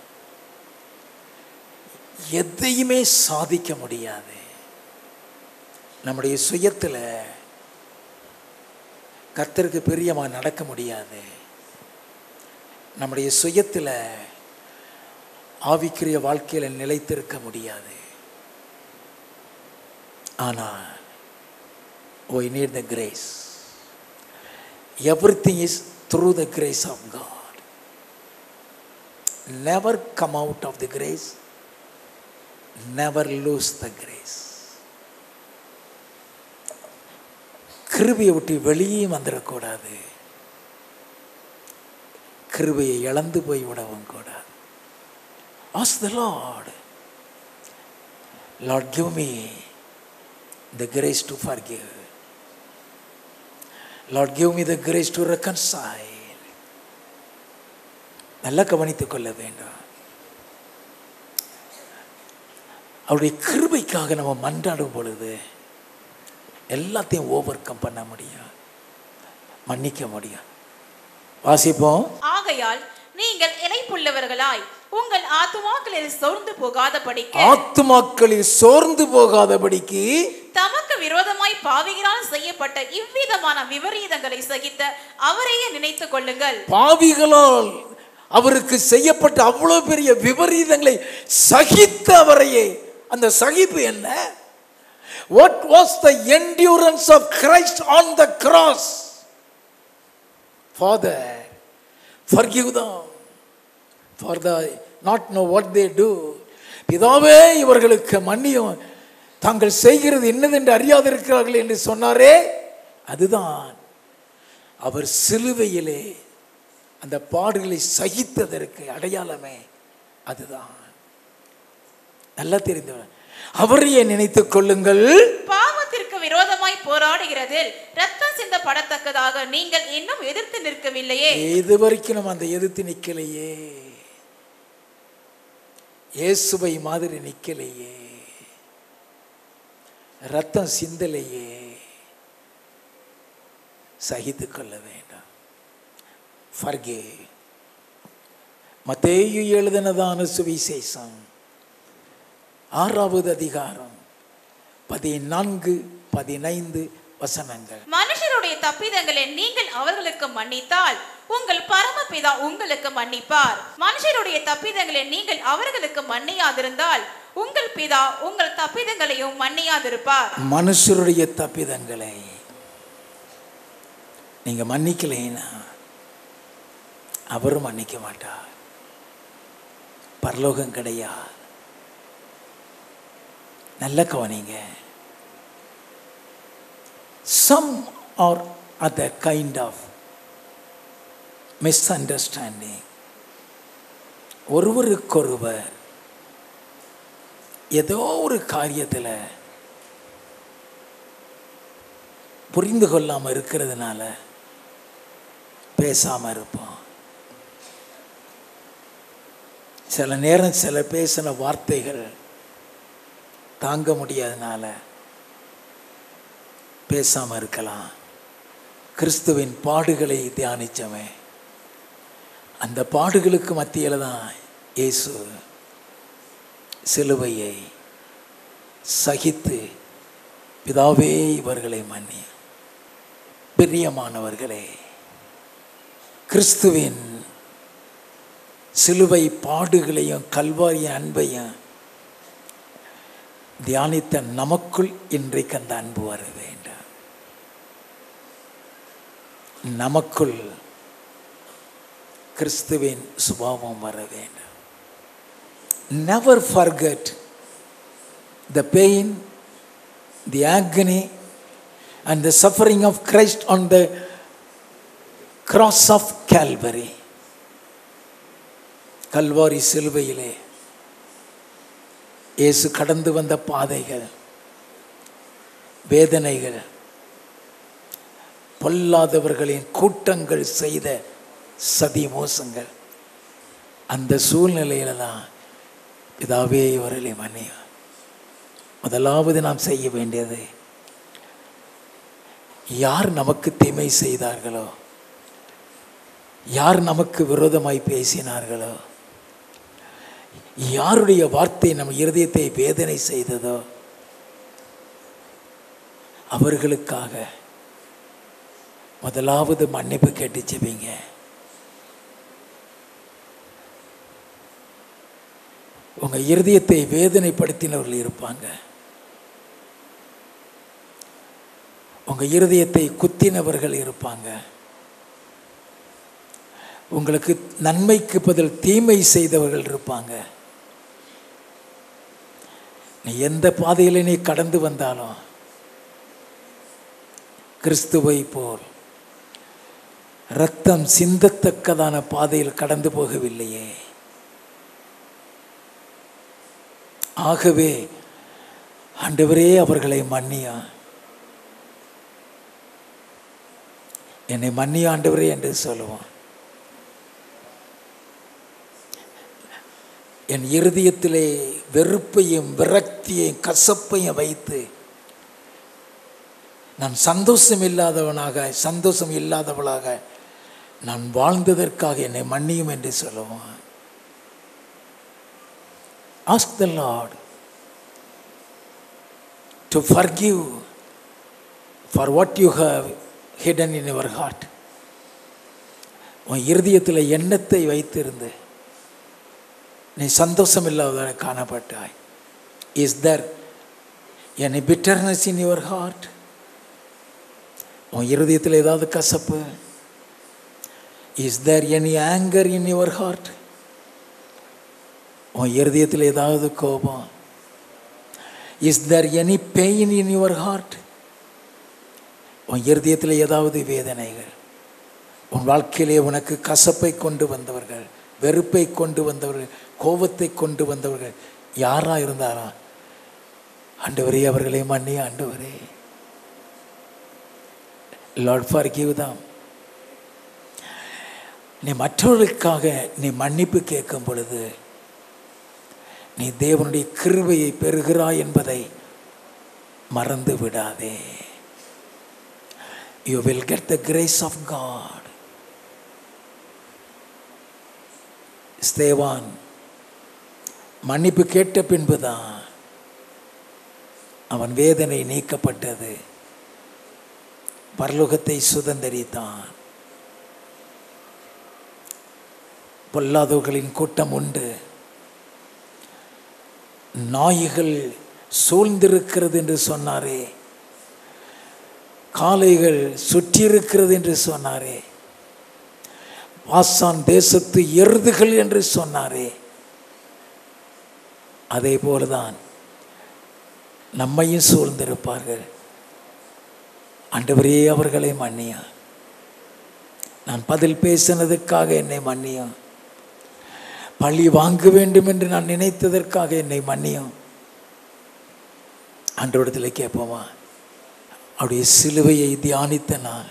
எதையுமே சாதிக்க முடியாது நம்முடைய சுயத்தில் கர்த்தருக்கு பிரியமாக நடக்க முடியாது நம்முடைய சுயத்தில் ஆவிக்குரிய வாழ்க்கையில் நிலைத்திருக்க முடியாது ஆனால் we need the grace everything is through the grace of god never come out of the grace never lose the grace கிருபையை விட்டு வெளியே வந்துடக்கூடாது கிருபையை இழந்து போய் விடவும் கூடாது as the Lord Lord give me the grace to forgive Lord give me the grace to reconcile நல்லா கவனித்துக் கொள்ள வேண்டும் அவருடைய கிருபைக்காக நம்ம மன்றாடும் பொழுது எல்லாத்தையும் ஓவர் கம் பண்ண முடியும் மன்னிக்க முடியும் வாசிப்போம் ஆகையால் நீங்கள் இணைப்புள்ளவர்களாய் உங்கள் ஆத்துமாக்களில் சோர்ந்து போகாதபடிக்கு ஆத்துமாக்களில் சோர்ந்து போகாதபடிக்கு தமக்கு விரோதமாய் பாவிகளால் செய்யப்பட்ட இவ்விதமான விபரீதங்களை சகித்த அவரையே நினைத்துக் கொள்ளுங்கள் பாவிகளால் அவருக்கு செய்யப்பட்ட அவ்வளவு பெரிய விபரீதங்களை சகித்த அவரையே அந்த சகிப்பு என்ன what was the endurance of Christ on the cross father forgive them for the not know what they do பிதாவே இவர்களுக்கு மன்னியும் தாங்கள் செய்கிறது என்னதென்று அறியாதிருக்கிறார்கள் என்று சொன்னாரே அதுதான் அவர் சிலுவையிலே அந்த பாடுகளை சகித்ததற்கு அடையாளமே அதுதான் நல்லா தெரிந்தவர் அவரையே நினைத்துக் கொள்ளுங்கள் பாவத்திற்கு விரோதமாய் போராடுகிறதில் ரத்தம் சிந்தப்படத்தக்கதாக நீங்கள் இன்னும் எதிர்த்து நிற்கவில்லையே இது வரைக்கும் நம்ம அந்த எதிர்த்து நிக்கலையே இயேசுவை மாதிரி நிக்கலையே ரத்தம் சிந்தலையே சகித்துக் கொள்ள வேண்டாம் ஃபர்கே மத்தேயு எழுதினதான சுவிசேஷம் ஆறாவது அதிகாரம் பதினான்கு பதினைந்து வசனங்கள் மனுஷருடைய தப்பிதங்களை நீங்கள் அவர்களுக்கு மன்னித்தால் உங்கள் பரமபிதா உங்களுக்கு மன்னிப்பார் மனுஷருடைய தப்பிதங்களை நீங்கள் அவர்களுக்கு மன்னியாதிருந்தால் உங்கள் பிதா உங்கள் தப்பிதங்களையும் மன்னியாதிருப்பார் மனுஷருடைய தப்பிதங்களை நீங்க மன்னிக்கலைன்னா அவரும் மன்னிக்க மாட்டார் பரலோகம் கிடையாது நல்ல கவனிங்க some or other kind of misunderstanding ஒருவருக்கொருவர் ஏதோ ஒரு காரியத்தில் புரிந்து கொள்ளாமல் இருக்கிறதுனால பேசாமல் இருப்போம் சில நேரம் சில பேசின வார்த்தைகள் தாங்க முடியாதனால பேசாமல் இருக்கலாம் கிறிஸ்துவின் பாடுகளை தியானிச்சவன் அந்த பாடுகளுக்கு மத்தியில் தான் இயேசு சிலுவையை சகித்து பிதாவே இவர்களை மன்னி பிரியமானவர்களே கிறிஸ்துவின் சிலுவை பாடுகளையும் கல்வாரி அன்பையும் தியானித்த நமக்குள் இன்றைக்கு அந்த அன்பு வர வேண்டும் நமக்குள் கிறிஸ்துவின் சுபாவம் வர வேண்டும் never forget the pain the agony and the suffering of Christ on the cross of Calvary. Calvary சிலுவையிலே இயேசு கடந்து வந்த பாதைகள் வேதனைகள் பொல்லாதவர்களின் கூட்டங்கள் செய்த சதி மோசங்கள் அந்த சூழ்நிலையில தான் பிதாவே இவர்களை மன்னிய முதலாவது நாம் செய்ய வேண்டியது யார் நமக்கு தீமை செய்தார்களோ யார் நமக்கு விரோதமாய் பேசினார்களோ யாருடைய வார்த்தை நம் இருதயத்தை வேதனை செய்ததோ அவர்களுக்காக முதலாவது மன்னிப்பு கேட்டு செவீங்க உங்க இருதயத்தை வேதனைப்படுத்தினவர்கள் இருப்பாங்க உங்க இருதயத்தை குத்தினவர்கள் இருப்பாங்க உங்களுக்கு நன்மைக்கு பதில் தீமை செய்தவர்கள் இருப்பாங்க நீ எந்த பாதையில் நீ கடந்து வந்தாலும் கிறிஸ்துவை போல் ரத்தம் சிந்தத்தக்கதான பாதையில் கடந்து போகவில்லையே ஆகவே ஆண்டவரே அவர்களை மன்னியா என்னை மன்னி ஆண்டவரே என்று சொல்லுவான் என் இருதயத்திலே வெறுப்பையும் விரக்தியையும் கசப்பையும் வைத்து நான் சந்தோஷம் இல்லாதவனாக சந்தோஷம் இல்லாதவளாக நான் வாழ்ந்ததற்காக என்னை மன்னியும் என்று சொல்லுவான் Ask the Lord to forgive for what you have hidden in your heart. உன் இருதயத்தில் எண்ணத்தை வைத்திருந்து நீ சந்தோஷம் இல்லாத காணப்பட்டாய் is there any bitterness in your heart உன் இருதயத்தில் ஏதாவது கசப்பு is there any anger in your heart உன் இருதயத்தில் ஏதாவது கோபம் is there any pain in your heart உன் இருதயத்தில் ஏதாவது வேதனைகள் உன் வாழ்க்கையிலே உனக்கு கசப்பை கொண்டு வந்தவர்கள் வெறுப்பை கொண்டு வந்தவர்கள் கோபத்தை கொண்டு வந்தவர்கள் யாராக இருந்தாரா ஆண்டவரே அவர்களை மன்னி ஆண்டவரே லார்ட் ஃபார் கிவ் தாம் நீ மற்றவர்களுக்காக நீ மன்னிப்பு கேட்கும் பொழுது நீ தேவனுடைய கிருபையை பெறுகிறாய் என்பதை மறந்து விடாதே you will get the grace of God ஸ்தேவான் மன்னிப்பு கேட்ட பின்புதான் அவன் வேதனை நீக்கப்பட்டது பரலோகத்தை சுதந்தரித்தான் பொல்லாதவர்களின் கூட்டம் உண்டு நாய்கள் சூழ்ந்திருக்கிறது என்று சொன்னாரே காளைகள் சுற்றியிருக்கிறது என்று சொன்னாரே பாசான் தேசத்து எருதுகள் என்று சொன்னாரே அதே போலதான் நம்மையும் சூழ்ந்திருப்பார்கள் ஆண்டவரே அவர்களை மன்னியா நான் பதில் பேசினதுக்காக என்னை மன்னியும் பழி வாங்க வேண்டும் என்று நான் நினைத்ததற்காக என்னை மன்னியும் அன்றோடத்தில் கேட்போமா அவருடைய சிலுவையை தியானித்த நான்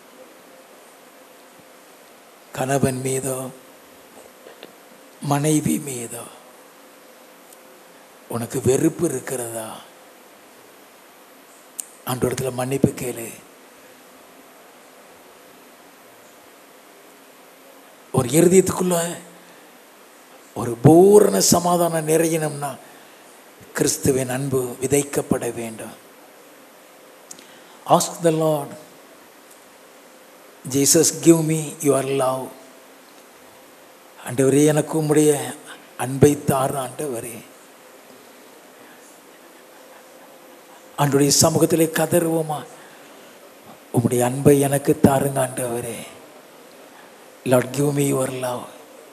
கணவன் மீதோ மனைவி மீதோ உனக்கு வெறுப்பு இருக்கிறதா அன்றோடத்துல மன்னிப்பு கேளு ஒரு இருதயத்துக்குள்ள ஒரு பூரண சமாதானம் நிறையணும்னா கிறிஸ்துவின் அன்பு விதைக்கப்பட வேண்டும் ask the Lord Jesus give me your love ஆண்டவரே எனக்கு உம்முடைய அன்பை தார் ஆண்டவரே ஆண்டுடைய சமூகத்திலே கதறுவோமா உம்முடைய அன்பை எனக்கு தாருங்க ஆண்டவரே Lord give me your love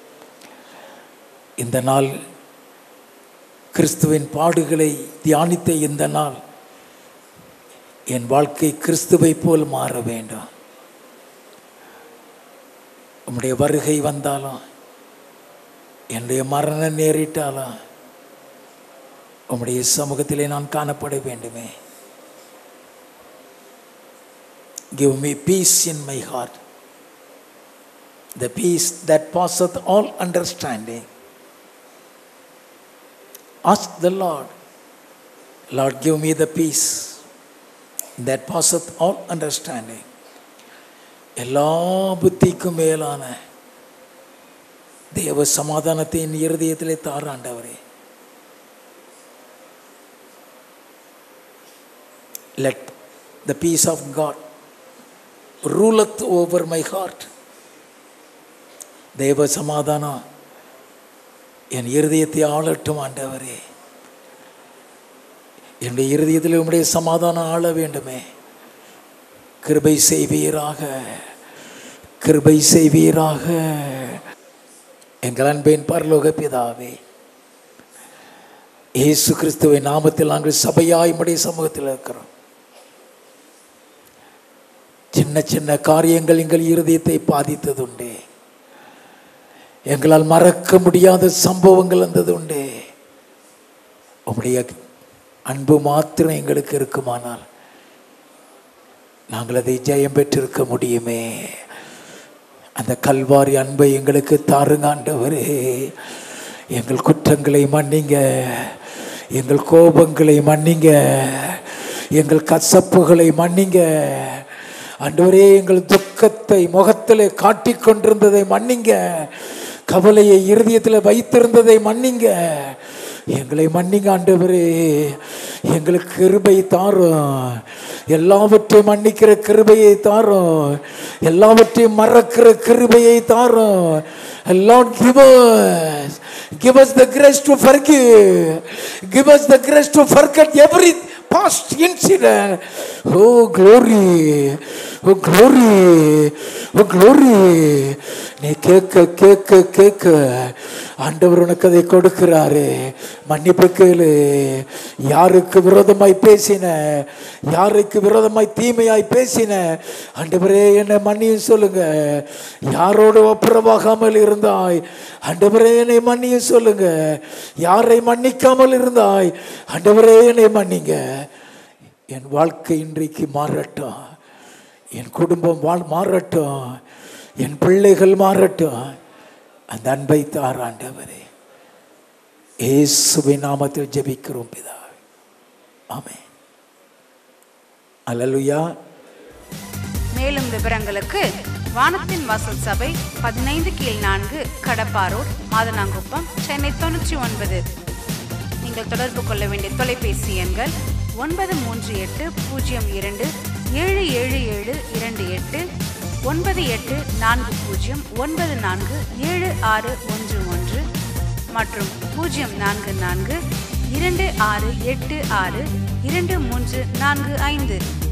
இந்த நாள் கிறிஸ்துவின் பாடுகளை தியானித்த இந்த நாள் என் வாழ்க்கை கிறிஸ்துவை போல் மாற வேண்டும் உம்முடைய வருகை வந்தாலும் என்னுடைய மரணம் நேரிட்டாலும் உம்முடைய சமூகத்திலே நான் காணப்பட வேண்டுமே give me peace in my heart the peace that passeth all understanding ask the Lord Lord give me the peace that passeth all understanding எல்லா புத்திக்கும் மேலான தேவ சமாதானத்தை என் இருதயத்திலே தாராண்டவரே let the peace of God ruleth over my heart தேவ சமாதானம் என் இருதயத்தை ஆளட்டும் ஆண்டவரே என்னுடைய இருதயத்தில் உம்முடைய சமாதானம் ஆள வேண்டுமே கிருபை செய்வீராக கிருபை செய்வீராக எங்கள் அன்பின் பரலோக பிதாவே இயேசு கிறிஸ்துவின் நாமத்தில் நாங்கள் சபையாய் உம்முடைய சமூகத்தில் இருக்கிறோம் சின்ன சின்ன காரியங்கள் எங்கள் இருதயத்தை பாதித்ததுண்டே எங்களால் மறக்க முடியாத சம்பவங்கள் வந்தது உண்டே உம்முடைய அன்பு மாத்திரம் எங்களுக்கு இருக்குமானால் நாங்கள் அதை ஜெயம் பெற்றிருக்க முடியுமே அந்த கல்வாரி அன்பை எங்களுக்கு தாருங்க ஆண்டவரே எங்கள் குற்றங்களை மன்னிங்க எங்கள் கோபங்களை மன்னிங்க எங்கள் கசப்புகளை மன்னிங்க ஆண்டவரே எங்கள் துக்கத்தை முகத்தில் காட்டிக் கொண்டிருந்ததை மன்னிங்க கவலையை இருதயத்தில் வைத்திருந்ததை மன்னிங்க எங்களை மன்னிங்க ஆண்டவரே எங்களுக்கு கிருபை தாரும் எல்லாவற்றையும் மன்னிக்கிற கிருபையை தாரும் எல்லாவற்றையும் மறக்கிற கிருபையை தாரும் Lord give us give us the grace to forgive give us the grace to forget every past incident oh glory oh glory oh glory நீ கேட்க கேட்க கேட்க ஆண்டவர் உனக்கு அதை கொடுக்கிறாரு மன்னிப்பு கேளு யாருக்கு விரோதமாய் பேசின யாருக்கு விரோதமாய் தீமையாய் பேசின ஆண்டவரே என்னை மன்னியும் சொல்லுங்க யாரோடு ஒப்புரவாகாமல் இருந்தாய் ஆண்டவரே என்னை மன்னியும் சொல்லுங்க யாரை மன்னிக்காமல் இருந்தாய் ஆண்டவரே என்னை மன்னிங்க என் வாழ்க்கை இன்றைக்கு மாறட்டும் என் குடும்பம் வாழ் மாறட்டும் என் பிள்ளைகள் மாறட்டும் அந்த அன்பை தார் ஆண்டவரே இயேசுவின் நாமத்தில் ஜெபிக்கிறோம் பிதாவே ஆமென் அல்லேலூயா மேலும் விவரங்களுக்கு வானத்தின் வாசல் சபை பதினைந்து கீழ் நான்கு கடப்பா ரோட் மாதனாங்குப்பம் சென்னை தொண்ணூற்றி ஒன்பது நீங்கள் தொடர்பு கொள்ள வேண்டிய தொலைபேசி எண்கள் ஒன்பது மூன்று எட்டு பூஜ்ஜியம் இரண்டு ஏழு ஏழு ஏழு இரண்டு எட்டு ஒன்பது எட்டு நான்கு பூஜ்ஜியம் ஒன்பது நான்கு ஏழு ஆறு ஒன்று ஒன்று மற்றும் பூஜ்ஜியம் நான்கு நான்கு இரண்டு ஆறு எட்டு ஆறு இரண்டு மூன்று நான்கு ஐந்து